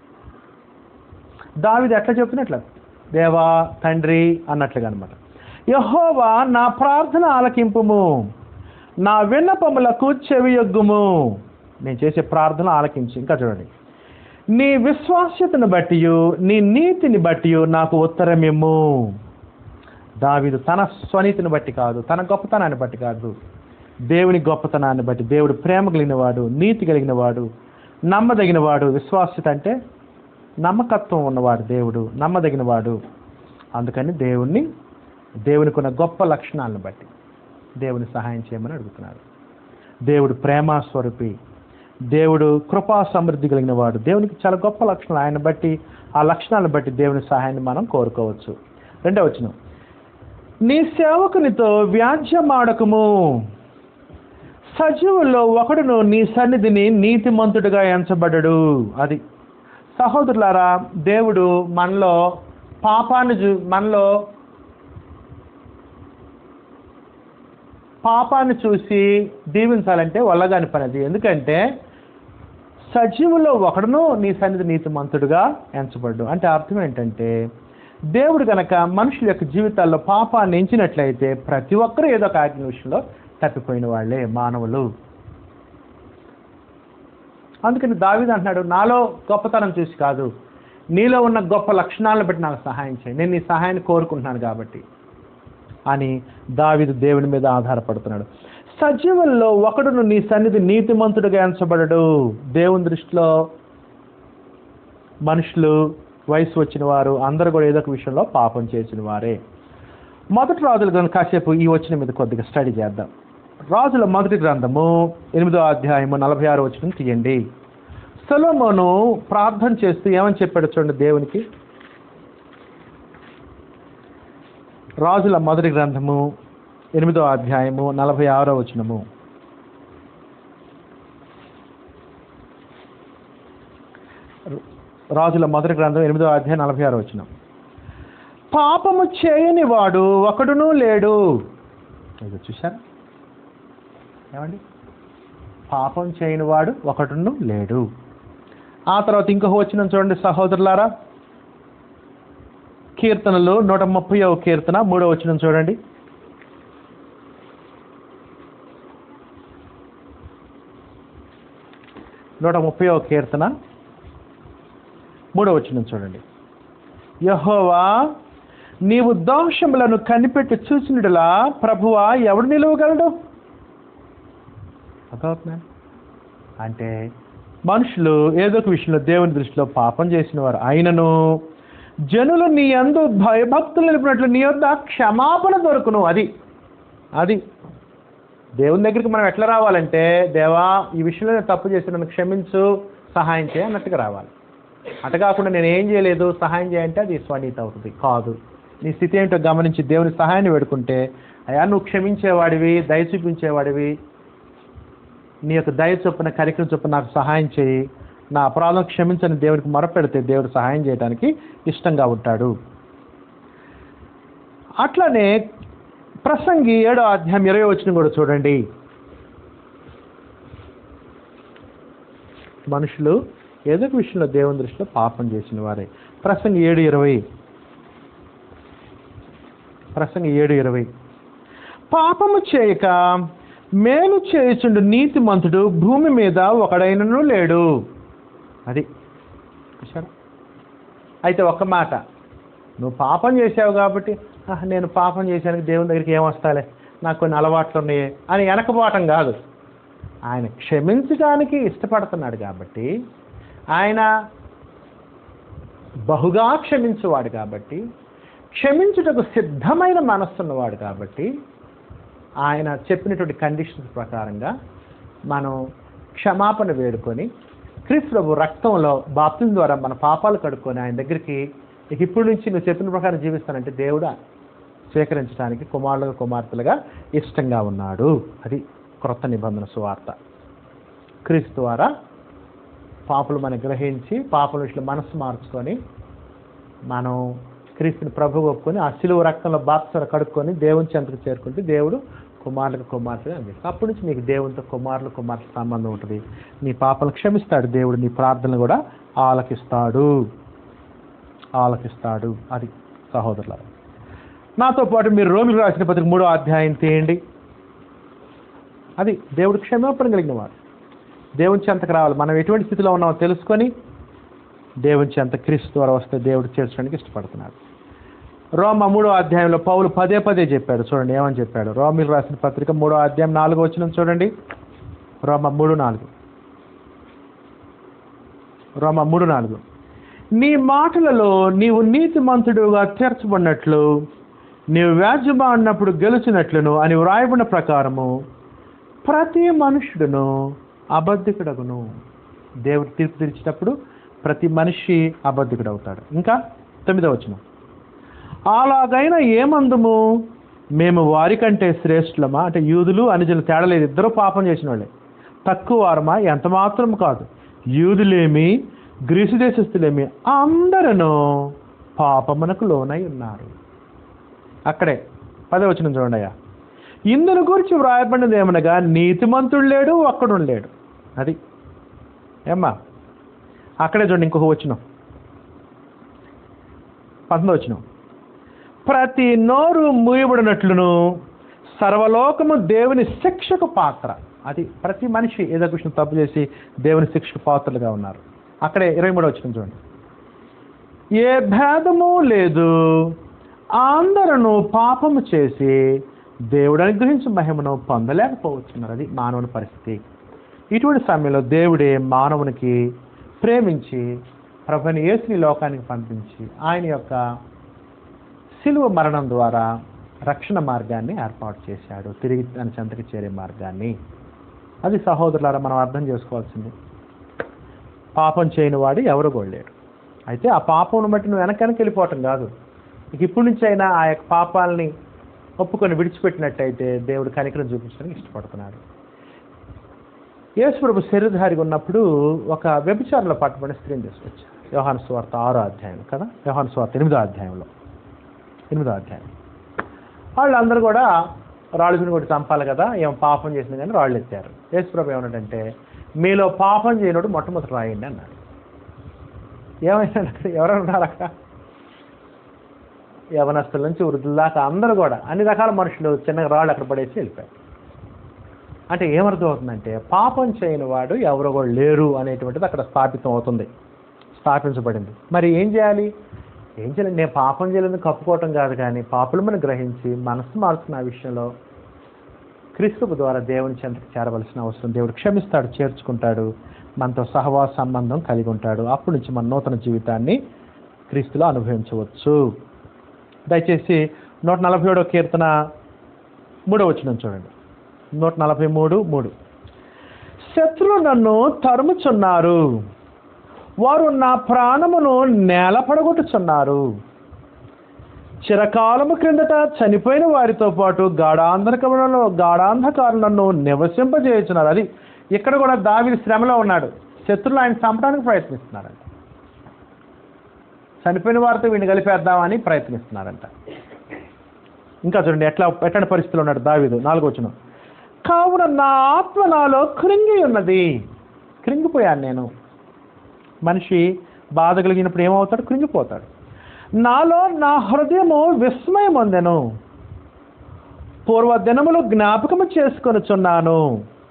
దావిది ఎట్లా చెప్తున్నట్లు దేవా తండ్రి అన్నట్లుగా అనమాట యహోవా నా ప్రార్థన ఆలకింపుము నా విన్నపములకు చెవియొగ్గుము నేను చేసే ప్రార్థన ఆలకించి ఇంకా చూడండి నీ విశ్వాస్యతను బట్టి నీ నీతిని బట్టి నాకు ఉత్తరమిమ్ము దావీదు తన స్వనీతిని బట్టి కాదు తన గొప్పతనాన్ని బట్టి కాదు దేవుని గొప్పతనాన్ని బట్టి దేవుడు ప్రేమ కలిగిన వాడు నీతి కలిగిన వాడు నమ్మదగిన వాడు విశ్వాస్యత అంటే నమ్మకత్వం ఉన్నవాడు దేవుడు నమ్మదగిన వాడు అందుకని దేవుణ్ణి దేవునికి ఉన్న గొప్ప లక్షణాలను బట్టి దేవుని సహాయం చేయమని అడుగుతున్నారు దేవుడు ప్రేమ స్వరూపి దేవుడు కృపా సమృద్ధి కలిగిన వాడు దేవునికి చాలా గొప్ప లక్షణాలు ఆయన బట్టి ఆ లక్షణాలను బట్టి దేవుని సహాయాన్ని మనం కోరుకోవచ్చు రెండవ వచనం నీ సేవకునితో వ్యాజ్యమాడకము సజీవుల్లో ఒకడును నీ సన్నిధిని నీతిమంతుడిగా ఎంచబడడు అది సహోదరులారా దేవుడు మనలో పాపాన్ని చూ మనలో పాపాన్ని చూసి దీవించాలంటే వల్లగాని పని అది ఎందుకంటే సజీవులో ఒకడును నీ సన్నిధి నీతిమంతుడుగా ఎంచబడ్డు అంటే అర్థం ఏంటంటే దేవుడు గనక మనుషుల యొక్క జీవితాల్లో పాపాన్ని ఎంచినట్లయితే ప్రతి ఒక్కరూ ఏదో ఒక ఆజ్ఞ విషయంలో తప్పిపోయిన వాళ్ళే మానవులు అందుకని దావీదు అంటున్నాడు నాలో గొప్పతనం చూసి కాదు నీలో ఉన్న గొప్ప లక్షణాలను బట్టి నాకు సహాయం చేయి నేను నీ సహాయాన్ని కోరుకుంటున్నాను కాబట్టి అని దావీదు దేవుని మీద ఆధారపడుతున్నాడు సజీవుల్లో ఒకడును నీ సన్నిధి నీతిమంతుడిగా ఎంచబడడు దేవుని దృష్టిలో మనుషులు వయసు వచ్చిన వారు అందరూ కూడా ఏదో ఒక విషయంలో పాపం చేసిన వారే మొదటి రాజుల గ్రంథం కాసేపు ఈ వచ్చిన మీద కొద్దిగా స్టడీ చేద్దాం రాజుల మొదటి గ్రంథము ఎనిమిదో అధ్యాయము నలభై ఆరు వచ్చిన తీయండి సొలొమోను ప్రార్థన చేస్తూ ఏమని చెప్పాడు చూడండి దేవునికి రాజుల మొదటి గ్రంథము ఎనిమిదో అధ్యాయము నలభై ఆరో వచనము రాజుల మొదటి గ్రంథం ఎనిమిదో అధ్యాయం నలభై ఆరో వచనం పాపము చేయని వాడు ఒకడునూ లేడు ఇది చూశారా ఏమండి పాపం చేయని వాడు ఒకడును లేడు ఆ తర్వాత ఇంకొక వచ్చిన చూడండి సహోదరులారా కీర్తనలు నూట ముప్పై కీర్తన మూడో వచ్చిన చూడండి నూట ముప్పై కీర్తన మూడో వచ్చిన చూడండి యహోవా నీవు దోషములను కనిపెట్టి చూసినట్లా ప్రభువా ఎవడు నిలవగలడు అర్థమవుతుందా అంటే మనుషులు ఏదో ఒక విషయంలో దేవుని దృష్టిలో పాపం చేసిన వారు అయినను జనులు నీ అందు భయభక్తులు నిలిపినట్లు నీ యొద్ద క్షమాపణ దొరుకును అది అది దేవుని దగ్గరికి మనం ఎట్లా రావాలంటే దేవా ఈ విషయంలో నేను తప్పు చేసి నన్ను క్షమించు సహాయం చేయ అన్నట్టుగా రావాలి అట కాకుండా నేను ఏం చేయలేదు సహాయం చేయంటే అది స్వనీత అవుతుంది కాదు నీ స్థితి ఏంటో గమనించి దేవుని సహాయాన్ని వేడుకుంటే అయ్యా నువ్వు క్షమించేవాడివి దయ చూపించేవాడివి నీ యొక్క దయ చొప్పున కరికరం చొప్పున నాకు సహాయం చేయి నా అపరాధం క్షమించని దేవుడికి మొరపెడితే దేవుడు సహాయం చేయడానికి ఇష్టంగా ఉంటాడు అట్లనే ప్రసంగి ఏడో అధ్యాయం ఇరవై వచ్చిన కూడా చూడండి మనుషులు ఏదో ఒక విషయంలో దేవుని దృష్టిలో పాపం చేసిన వారే ప్రసంగి ఏడు ఇరవై ప్రసంగి ఏడు ఇరవై పాపము చేయక మేలు చేయుచుండు నీతిమంతుడు భూమి మీద ఒకడైనను లేడు అది చూశారా అయితే ఒక్క మాట నువ్వు పాపం చేసావు కాబట్టి "ఆహ్, నేను పాపం చేశానికి దేవుని దగ్గరికి ఏమొస్తాలే నాకు కొన్ని అలవాట్లు ఉన్నాయి అని వెనకపోవటం కాదు ఆయన క్షమించడానికి ఇష్టపడుతున్నాడు కాబట్టి ఆయన బహుగా క్షమించువాడు కాబట్టి క్షమించుటకు సిద్ధమైన మనస్సున్నవాడు కాబట్టి ఆయన చెప్పినటువంటి కండిషన్స్ ప్రకారంగా మనం క్షమాపణ వేడుకొని క్రీస్తు ప్రభు రక్తంలో బాప్తిం ద్వారా మన పాపాలు కడుక్కొని ఆయన దగ్గరికి ఇక ఇప్పుడు నుంచి నువ్వు చెప్పిన ప్రకారం జీవిస్తానంటే దేవుడు స్వీకరించడానికి కుమారులుగా కుమార్తెలుగా ఇష్టంగా ఉన్నాడు అది క్రొత్త నిబంధన సువార్త క్రీస్తు ద్వారా పాపులు మనం గ్రహించి పాపల విషయంలో మనస్సు మార్చుకొని మనం క్రీస్తుని ప్రభు ఒప్పుకొని ఆ శిలువ రక్తంలో బాప్సర కడుక్కొని దేవుని చెంతకు చేరుకుంటే దేవుడు కుమారులకు కుమార్తె అందిస్తాడు అప్పటి నుంచి నీకు దేవునితో కుమారులు కుమార్తె సంబంధం ఉంటుంది నీ పాపలు క్షమిస్తాడు దేవుడు నీ ప్రార్థనలు కూడా ఆలకిస్తాడు ఆలకిస్తాడు అది సహోదరుల నాతో పాటు మీరు రోమిలు రాసిన పత్రిక మూడో అధ్యాయం తీయండి అది దేవుడు క్షమాపణ కలిగిన వాడు దేవుని చెంతకు రావాలి మనం ఎటువంటి స్థితిలో ఉన్నామో తెలుసుకొని దేవుని చెంత క్రీస్తు ద్వారా వస్తే దేవుడు చేర్చడానికి ఇష్టపడుతున్నాడు రోమ మూడో అధ్యాయంలో పౌలు పదే పదే చెప్పాడు చూడండి ఏమని చెప్పాడు రోమిలు రాసిన పత్రిక మూడో అధ్యాయం నాలుగో వచ్చిన చూడండి రోమ మూడు నాలుగు రోమ మూడు నాలుగు నీ మాటలలో నీవు నీతిమంతుడుగా తీర్చబడినట్లు నీవు వ్యాజ్యమాడినప్పుడు గెలిచినట్లును అని వ్రాయబడిన ప్రకారము ప్రతి మనుషుడును అబద్ధికుడగును దేవుడు తీర్పు తీర్చినప్పుడు ప్రతి మనిషి అబద్ధికుడు అవుతాడు ఇంకా తొమ్మిదో వచ్చిన అలాగైనా ఏమందుము మేము వారికంటే శ్రేష్ఠులమా అంటే యూదులు అనుజులు తేడలేదు ఇద్దరు పాపం చేసిన వాళ్ళే తక్కువ వారమా ఎంత మాత్రం కాదు యూదులేమి గ్రీసు దేశస్తులేమి అందరూ పాపమునకు లోనై ఉన్నారు అక్కడే పదే వచ్చిన చూడండి అయ్యా ఇందును గురించి వ్రాయబడినది ఏమనగా నీతిమంతుడు లేడు ఒక్కడు లేడు అది ఏమ్మా అక్కడే చూడండి ఇంకొక వచ్చిన పంతొమ్మిది వచ్చిన ప్రతి నోరు మూయబడినట్లును సర్వలోకము దేవుని శిక్షకు పాత్ర అది ప్రతి మనిషి ఏదో ఒక విషయం తప్పు చేసి దేవుని శిక్షకు పాత్రలుగా ఉన్నారు అక్కడే ఇరవై మూడు వచ్చిన చూడండి ఏ భేదము లేదు అందరూ పాపము చేసి దేవుడు అనుగ్రహించిన మహిమను పొందలేకపోతున్నారు అది మానవుని పరిస్థితి ఇటువంటి సమయంలో దేవుడే మానవునికి ప్రేమించి ప్రభుని యేసుని లోకానికి పంపించి ఆయన యొక్క శిలువ మరణం ద్వారా రక్షణ మార్గాన్ని ఏర్పాటు చేశాడు తిరిగి తన చెంతకి చేరే మార్గాన్ని అది సహోదరులారా మనం అర్థం చేసుకోవాల్సింది పాపం చేయని వాడు ఎవరు కూడా లేడు అయితే ఆ పాపం బట్టి నువ్వు వెనక వెనక వెళ్ళిపోవటం కాదు ఇక ఇప్పటి నుంచి అయినా ఆ యొక్క పాపాలని ఒప్పుకొని విడిచిపెట్టినట్టయితే దేవుడు కనికరం చూపించడానికి ఇష్టపడుతున్నాడు యేసుప్రభు శరీరధారిగా ఉన్నప్పుడు ఒక వ్యభిచారంలో పట్టుబడిన స్త్రీని తీసుకొచ్చారు యోహాను స్వార్త ఆరో అధ్యాయం కదా యోహాను స్వార్త ఎనిమిదో అధ్యాయంలో ఎనిమిదో అధ్యాయం వాళ్ళందరూ కూడా రాళ్ళుని కొట్టి చంపాలి కదా ఏం పాపం చేసింది కానీ రాళ్ళు ఎత్తారు యేసుప్రభు ఏమన్నాడంటే మీలో పాపం చేయనోడు మొట్టమొదటి రాయండి అన్నాడు ఏమైనా ఎవరైనా ఉన్నారు అక్కడ యవనస్తుల నుంచి వృద్ధుల దాకా అందరూ కూడా అన్ని రకాల మనుషులు చిన్నగా రాళ్ళు అక్కడ పడేసి వెళ్ళిపోయారు అంటే ఏమర్థం అవుతుందంటే పాపం చేయని వాడు ఎవరు కూడా లేరు అనేటువంటిది అక్కడ స్థాపితం అవుతుంది స్థాపించబడింది మరి ఏం చేయాలి ఏం చేయాలి నేను పాపం చేయలేదని కప్పుకోవటం కాదు కానీ పాపులమని గ్రహించి మనసు మార్చుకున్న ఆ విషయంలో క్రీస్తుపు ద్వారా దేవుని చెంతకు చేరవలసిన అవసరం దేవుడు క్షమిస్తాడు చేర్చుకుంటాడు మనతో సహవాస సంబంధం కలిగి ఉంటాడు అప్పటి నుంచి మన నూతన జీవితాన్ని క్రీస్తులో అనుభవించవచ్చు దయచేసి నూట నలభై ఏడో కీర్తన మూడో వచ్చిన చూడండి నూట నలభై మూడు మూడు శత్రులు నన్ను తరుముచున్నారు వారు నా ప్రాణమును నేల పడగొట్టుచున్నారు చిరకాలము క్రిందట చనిపోయిన వారితో పాటు గాఢాంధకములలో గాఢాంధకారులు నన్ను నివసింపజేయుచున్నారు అది ఇక్కడ కూడా దావి శ్రమలో ఉన్నాడు శత్రులు ఆయన చంపడానికి ప్రయత్నిస్తున్నారంట చనిపోయిన వారితో వీడిని కలిపేద్దామని ప్రయత్నిస్తున్నారంట ఇంకా చూడండి ఎట్లా ఎట్లాంటి పరిస్థితిలో ఉన్నాడు దావీదు నాలుగో వచ్చిన కావున నా ఆత్మ నాలో కృంగి ఉన్నది కృంగిపోయాను నేను మనిషి బాధ కలిగినప్పుడు ఏమవుతాడు కృంగిపోతాడు నాలో నా హృదయము విస్మయం పొందెను పూర్వ దినములు జ్ఞాపకము చేసుకొనుచున్నాను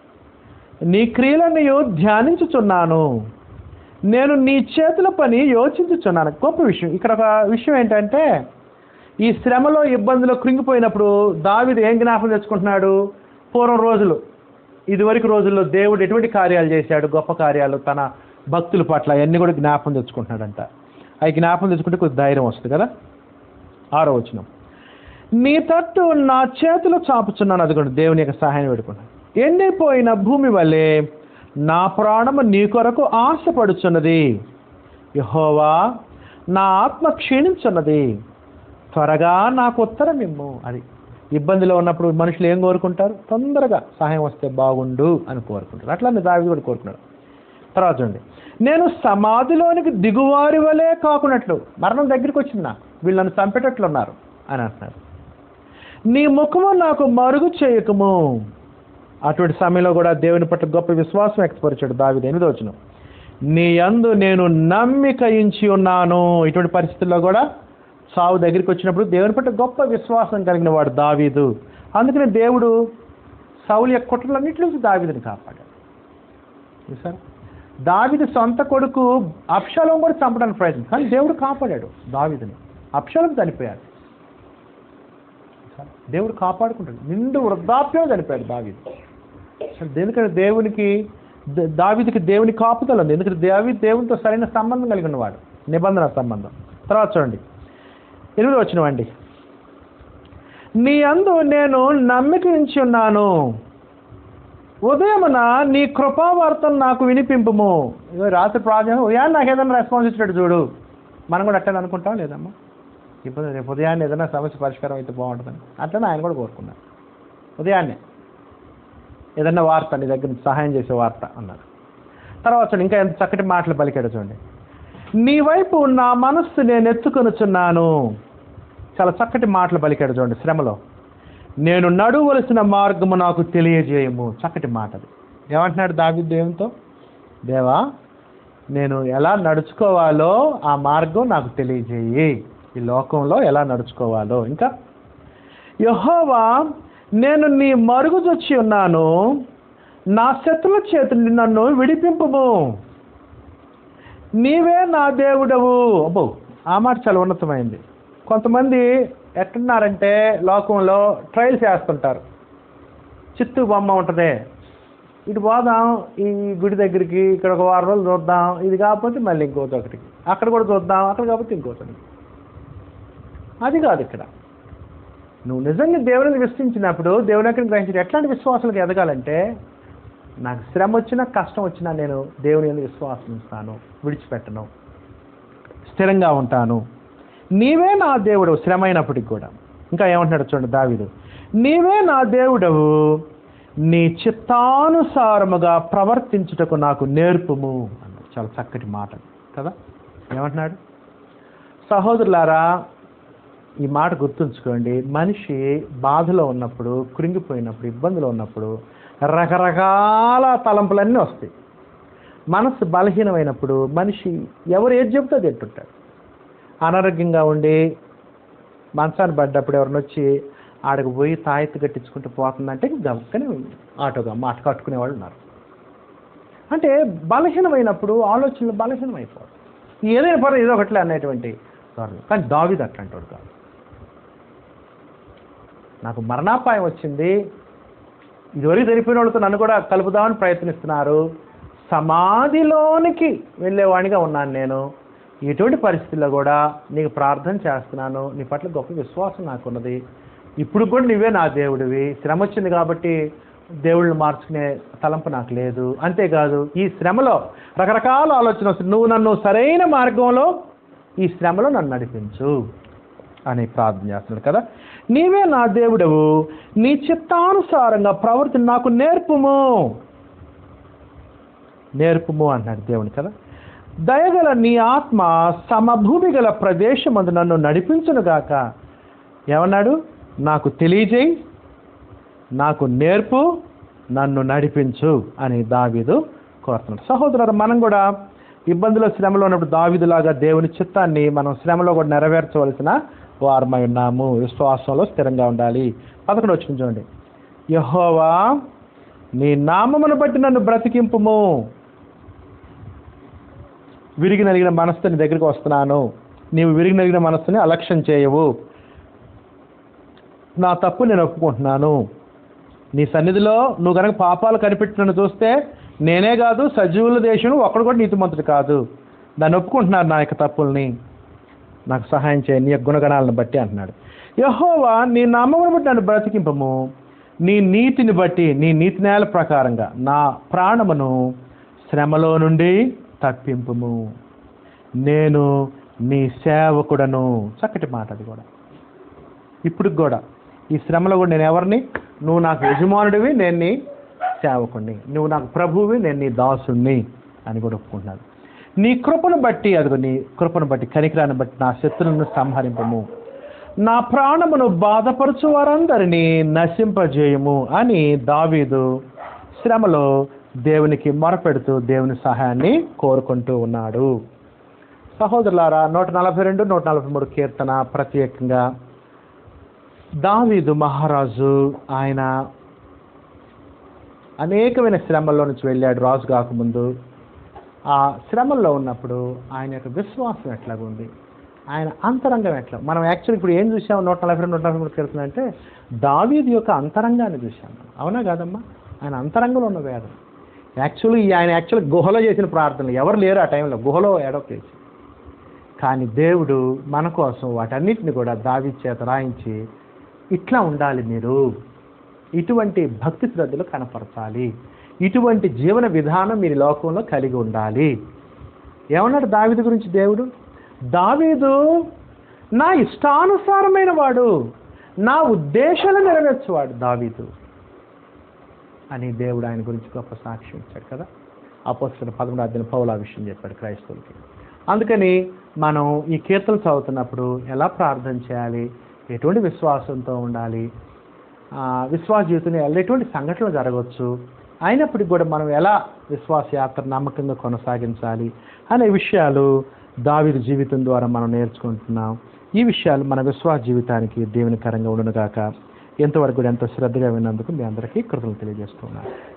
నీ క్రియలను ధ్యానించుచున్నాను నేను నీ చేతుల పని యోచించుచున్నాను గొప్ప విషయం ఇక్కడ ఒక విషయం ఏంటంటే ఈ శ్రమలో ఇబ్బందులు కృంగిపోయినప్పుడు దావిది ఏం జ్ఞాపకం తెచ్చుకుంటున్నాడు పూర్వం రోజులు ఇదివరకు రోజుల్లో దేవుడు ఎటువంటి కార్యాలు చేశాడు గొప్ప కార్యాలు తన భక్తుల పట్ల అవన్నీ కూడా జ్ఞాపకం తెచ్చుకుంటున్నాడంట అవి జ్ఞాపకం తెచ్చుకుంటే కొద్ది ధైర్యం వస్తుంది కదా ఆరో వచనం నీ తట్టు నా చేతులు చాపుచున్నాను అదిగోండి దేవుని యొక్క సహాయం పెట్టుకున్నాను ఎండిపోయిన భూమి వల్లే నా ప్రాణము నీ కొరకు ఆశపడుచున్నది యహోవా నా ఆత్మ క్షీణించున్నది త్వరగా నాకు ఉత్తరం ఇమ్ము అది ఇబ్బందిలో ఉన్నప్పుడు మనుషులు ఏం కోరుకుంటారు తొందరగా సహాయం వస్తే బాగుండు అని కోరుకుంటారు అట్లానే దావి కూడా కోరుకున్నాడు తర్వాత చూడండి నేను సమాధిలోనికి దిగువారి వలే కాకున్నట్లు మరణం దగ్గరికి వచ్చింది నాకు వీళ్ళు నన్ను చంపేటట్లు ఉన్నారు అని అంటున్నారు నీ ముఖము నాకు మరుగు చేయకము అటువంటి సమయంలో కూడా దేవుని పట్ల గొప్ప విశ్వాసం వ్యక్తపరిచాడు దావిది ఎనిమిదో వచ్చిన నీ యందు నేను నమ్మిక ఇంచి ఉన్నాను ఇటువంటి పరిస్థితుల్లో కూడా సావు దగ్గరికి వచ్చినప్పుడు దేవుని పట్ల గొప్ప విశ్వాసం కలిగిన వాడు దావీదు అందుకని దేవుడు సౌలు యొక్క కుట్రలన్నింటి నుంచి దావీదుని కాపాడాడు చూసారా దావిది సొంత కొడుకు అప్షాలం కూడా చంపడానికి ప్రయత్నం కానీ దేవుడు కాపాడాడు దావిదిని అప్షాలం చనిపోయాడు చూసారా? దేవుడు కాపాడుకుంటాడు నిండు వృద్ధాప్యం చనిపోయాడు దావిది అసలు ఎందుకంటే దేవునికి ద- దావీదుకి దేవుని కాపుదల ఉంది ఎందుకంటే దావి దేవునితో సరైన సంబంధం కలిగి ఉన్నవాడు నిబంధన సంబంధం తర్వాత చూడండి ఎనిమిది వచ్చినవండి నీ అందు నేను నమ్మిక ఉంచి ఉన్నాను ఉదయమున నీ కృపావార్తను నాకు వినిపింపుము ఇగో రాత్రి ప్రాజెక్ట్ ఉదయాన్ని నాకు ఏదైనా రెస్పాన్స్ ఇచ్చినట్టు చూడు మనం కూడా అట్లనే అనుకుంటాం లేదమ్మా ఇప్పుడు రేపు ఉదయాన్నే ఏదైనా సమస్య పరిష్కారం అయితే బాగుంటుందని అట్లనే ఆయన కూడా కోరుకున్నారు ఉదయాన్నే ఏదన్నా వార్త నీ దగ్గర నుంచి సహాయం చేసే వార్త అన్నారు తర్వాత చూడండి, ఇంకా ఎంత చక్కటి మాటలు పలికాడు చూడండి నీ వైపు నా మనస్సు నేను ఎత్తుకొనుచున్నాను చాలా చక్కటి మాటలు పలికాడు చూడండి శ్రమలో నేను నడువలసిన మార్గము నాకు తెలియజేయము చక్కటి మాట అది ఏమంటున్నాడు దావి దేవునితో దేవా నేను ఎలా నడుచుకోవాలో ఆ మార్గం నాకు తెలియజేయి ఈ లోకంలో ఎలా నడుచుకోవాలో ఇంకా యహోవా నేను నీ మరుగుజొచ్చి ఉన్నాను నా శత్రుల చేతులు నన్ను విడిపింపుము నీవే నా దేవుడవు అబ్బో ఆ మాట చాలా ఉన్నతమైంది కొంతమంది ఎట్టున్నారంటే లోకంలో ట్రయల్స్ చేస్తుంటారు చిత్తు బొమ్మ ఉంటుంది ఇటు పోదాం ఈ గుడి దగ్గరికి ఇక్కడ ఒక వారం రోజులు చూద్దాం ఇది కాకపోతే మళ్ళీ ఇంకోటి ఒకటికి అక్కడ కూడా చూద్దాం అక్కడ కాకపోతే ఇంకోటి అది కాదు ఇక్కడ నువ్వు నిజంగా దేవుని విశ్వసించినప్పుడు దేవుని ఎక్కడ గ్రహించి ఎట్లాంటి విశ్వాసాలకు ఎదగాలంటే నాకు శ్రమ వచ్చినా కష్టం వచ్చినా నేను దేవుని ఎందుకు విశ్వాసం ఇస్తాను విడిచిపెట్టను స్థిరంగా ఉంటాను నీవే నా దేవుడు శ్రమ అయినప్పటికి కూడా ఇంకా ఏమంటున్నాడు చూడండి దావీదు నీవే నా దేవుడవు నీ చిత్తానుసారముగా ప్రవర్తించుటకు నాకు నేర్పుము అన్నాడు చాలా చక్కటి మాట కదా ఏమంటున్నాడు సహోదరులారా ఈ మాట గుర్తుంచుకోండి మనిషి బాధలో ఉన్నప్పుడు కృంగిపోయినప్పుడు ఇబ్బందులో ఉన్నప్పుడు రకరకాల తలంపులన్నీ వస్తాయి మనసు బలహీనమైనప్పుడు మనిషి ఎవరు ఏది చెబితే తింటుంటాడు అనారోగ్యంగా ఉండి మంచాన్ని పడ్డప్పుడు ఎవరిని వచ్చి ఆడకు పోయి తాయెత్తు కట్టించుకుంటూ పోతుందంటే గమ్మక్కనే ఆటోగా మాట కట్టుకునే వాళ్ళు ఉన్నారు అంటే బలహీనమైనప్పుడు ఆలోచనలు బలహీనమైపోతాయి ఏదైనా పర్లేదు ఏదో ఒకట్లే అనేటువంటి ధోరణి కానీ దావిది అట్లాంటి వాడు కాదు నాకు మరణాపాయం వచ్చింది ఇదివరకు చనిపోయిన వాళ్ళతో నన్ను కూడా కలుపుదామని ప్రయత్నిస్తున్నారు సమాధిలోనికి వెళ్ళేవాడిగా ఉన్నాను నేను ఎటువంటి పరిస్థితుల్లో కూడా నీకు ప్రార్థన చేస్తున్నాను నీ పట్ల గొప్ప విశ్వాసం నాకున్నది ఇప్పుడు కూడా నువ్వే నా దేవుడివి శ్రమ వచ్చింది కాబట్టి దేవుళ్ళని మార్చుకునే తలంపు నాకు లేదు అంతేకాదు ఈ శ్రమలో రకరకాల ఆలోచన వస్తుంది నువ్వు నన్ను సరైన మార్గంలో ఈ శ్రమలో నన్ను నడిపించు అని ప్రార్థన చేస్తున్నాడు కదా నీవే నా దేవుడవు నీ చిత్తానుసారంగా ప్రవర్తి నాకు నేర్పుము నేర్పుము అన్నాడు దేవుని కదా దయగల నీ ఆత్మ సమభూమి గల ప్రదేశమందు నన్ను నడిపించునుగాక ఏమన్నాడు నాకు తెలియజేయి నాకు నేర్పు నన్ను నడిపించు అని దావీదు కోరుతున్నాడు సహోదరులు మనం కూడా ఇబ్బందుల శ్రమలో ఉన్నప్పుడు దావీదులాగా దేవుని చిత్తాన్ని మనం శ్రమలో కూడా నెరవేర్చవలసిన వారమై ఉన్నాము విశ్వాసంలో స్థిరంగా ఉండాలి పదకొండు వచ్చి చూడండి యహోవా నీ నామమును బట్టి నన్ను బ్రతికింపుము విరిగి నలిగిన మనస్సు నీ దగ్గరికి వస్తున్నాను నీవు విరిగి నలిగిన మనస్సుని అలక్ష్యం చేయవు నా తప్పు నేను ఒప్పుకుంటున్నాను నీ సన్నిధిలో నువ్వు కనుక పాపాలు కనిపెట్టినను చూస్తే నేనే కాదు సజీవుల దేశం ఒక్కడు కూడా నీతిమంతుడు కాదు దాన్ని ఒప్పుకుంటున్నారు నా యొక్క తప్పుల్ని నాకు సహాయం చేయ నీ యొక్క గుణగణాలను బట్టి అంటున్నాడు యహోవా నీ నామమును బట్టి నన్ను బ్రతికింపము నీ నీతిని బట్టి నీ నీతి నేల ప్రకారంగా నా ప్రాణమును శ్రమలో నుండి తప్పింపుము నేను నీ సేవకుడను చక్కటి మాట అది కూడా ఇప్పుడు కూడా ఈ శ్రమలో కూడా నేను ఎవరిని నువ్వు నాకు యజమానుడివి నేను నీ సేవకుడిని నువ్వు నాకు ప్రభువి నేను నీ దాసుణ్ణి అని కూడా ఒప్పుకుంటున్నాను నీ కృపను బట్టి అదిగో నీ కృపను బట్టి కనికరాన్ని బట్టి నా శత్రువులను సంహరింపము నా ప్రాణమును బాధపరచు వారందరినీ నశింపజేయము అని దావీదు శ్రమలో దేవునికి మొరపెడుతూ దేవుని సహాయాన్ని కోరుకుంటూ ఉన్నాడు సహోదరులారా నూట నలభై రెండు నూట నలభై మూడు కీర్తన ప్రత్యేకంగా దావీదు మహారాజు ఆయన అనేకమైన శ్రమల్లో నుంచి వెళ్ళాడు రాజు కాకముందు ఆ శ్రమల్లో ఉన్నప్పుడు ఆయన యొక్క విశ్వాసం ఎట్లాగుంది ఆయన అంతరంగం ఎట్లా మనం యాక్చువల్లీ ఇప్పుడు ఏం చూసాం నూట నలభై రెండు నూట నలభై మూడు కీర్తన అంటే దావీదు యొక్క అంతరంగాన్ని చూసాం మనం. అవునా కాదమ్మా ఆయన అంతరంగంలో ఉన్న వేదన యాక్చువల్లీ ఆయన యాక్చువల్ గుహలో చేసిన ప్రార్థనలు ఎవరు లేరు ఆ టైంలో గుహలో ఎడొక చేసి కానీ దేవుడు మన కోసం వాటన్నిటిని కూడా దావి చేత రాయించి ఇట్లా ఉండాలి మీరు ఇటువంటి భక్తి శ్రద్ధలు కనపరచాలి ఇటువంటి జీవన విధానం మీరు ఈ లోకంలో కలిగి ఉండాలి ఏమన్నాడు దావీదు గురించి దేవుడు దావీదు నా ఇష్టానుసారమైన వాడు నా ఉద్దేశాలు నెరవేర్చువాడు దావీదు అని దేవుడు ఆయన గురించి గొప్ప సాక్ష్యం ఇచ్చాడు కదా అపోస్తున్న పదమూడు అధ్యయన పౌలు ఆ విషయం చెప్పాడు క్రైస్తవులకి అందుకని మనం ఈ కీర్తనలు చదువుతున్నప్పుడు ఎలా ప్రార్థన చేయాలి ఎటువంటి విశ్వాసంతో ఉండాలి ఆ, విశ్వాస జీవితంలో ఎలా- ఎటువంటి సంఘటనలు జరగవచ్చు అయినప్పటికీ కూడా మనం ఎలా విశ్వాస యాత్ర నమ్మకంగా కొనసాగించాలి అనే విషయాలు దావీదు జీవితం ద్వారా మనం నేర్చుకుంటున్నాం ఈ విషయాలు మన విశ్వాస జీవితానికి దేవునికరంగా ఉండునుగాక ఎంతవరకు కూడా ఎంతో శ్రద్ధగా విన్నందుకు మీ అందరికీ కృతజ్ఞతలు తెలియజేస్తున్నాను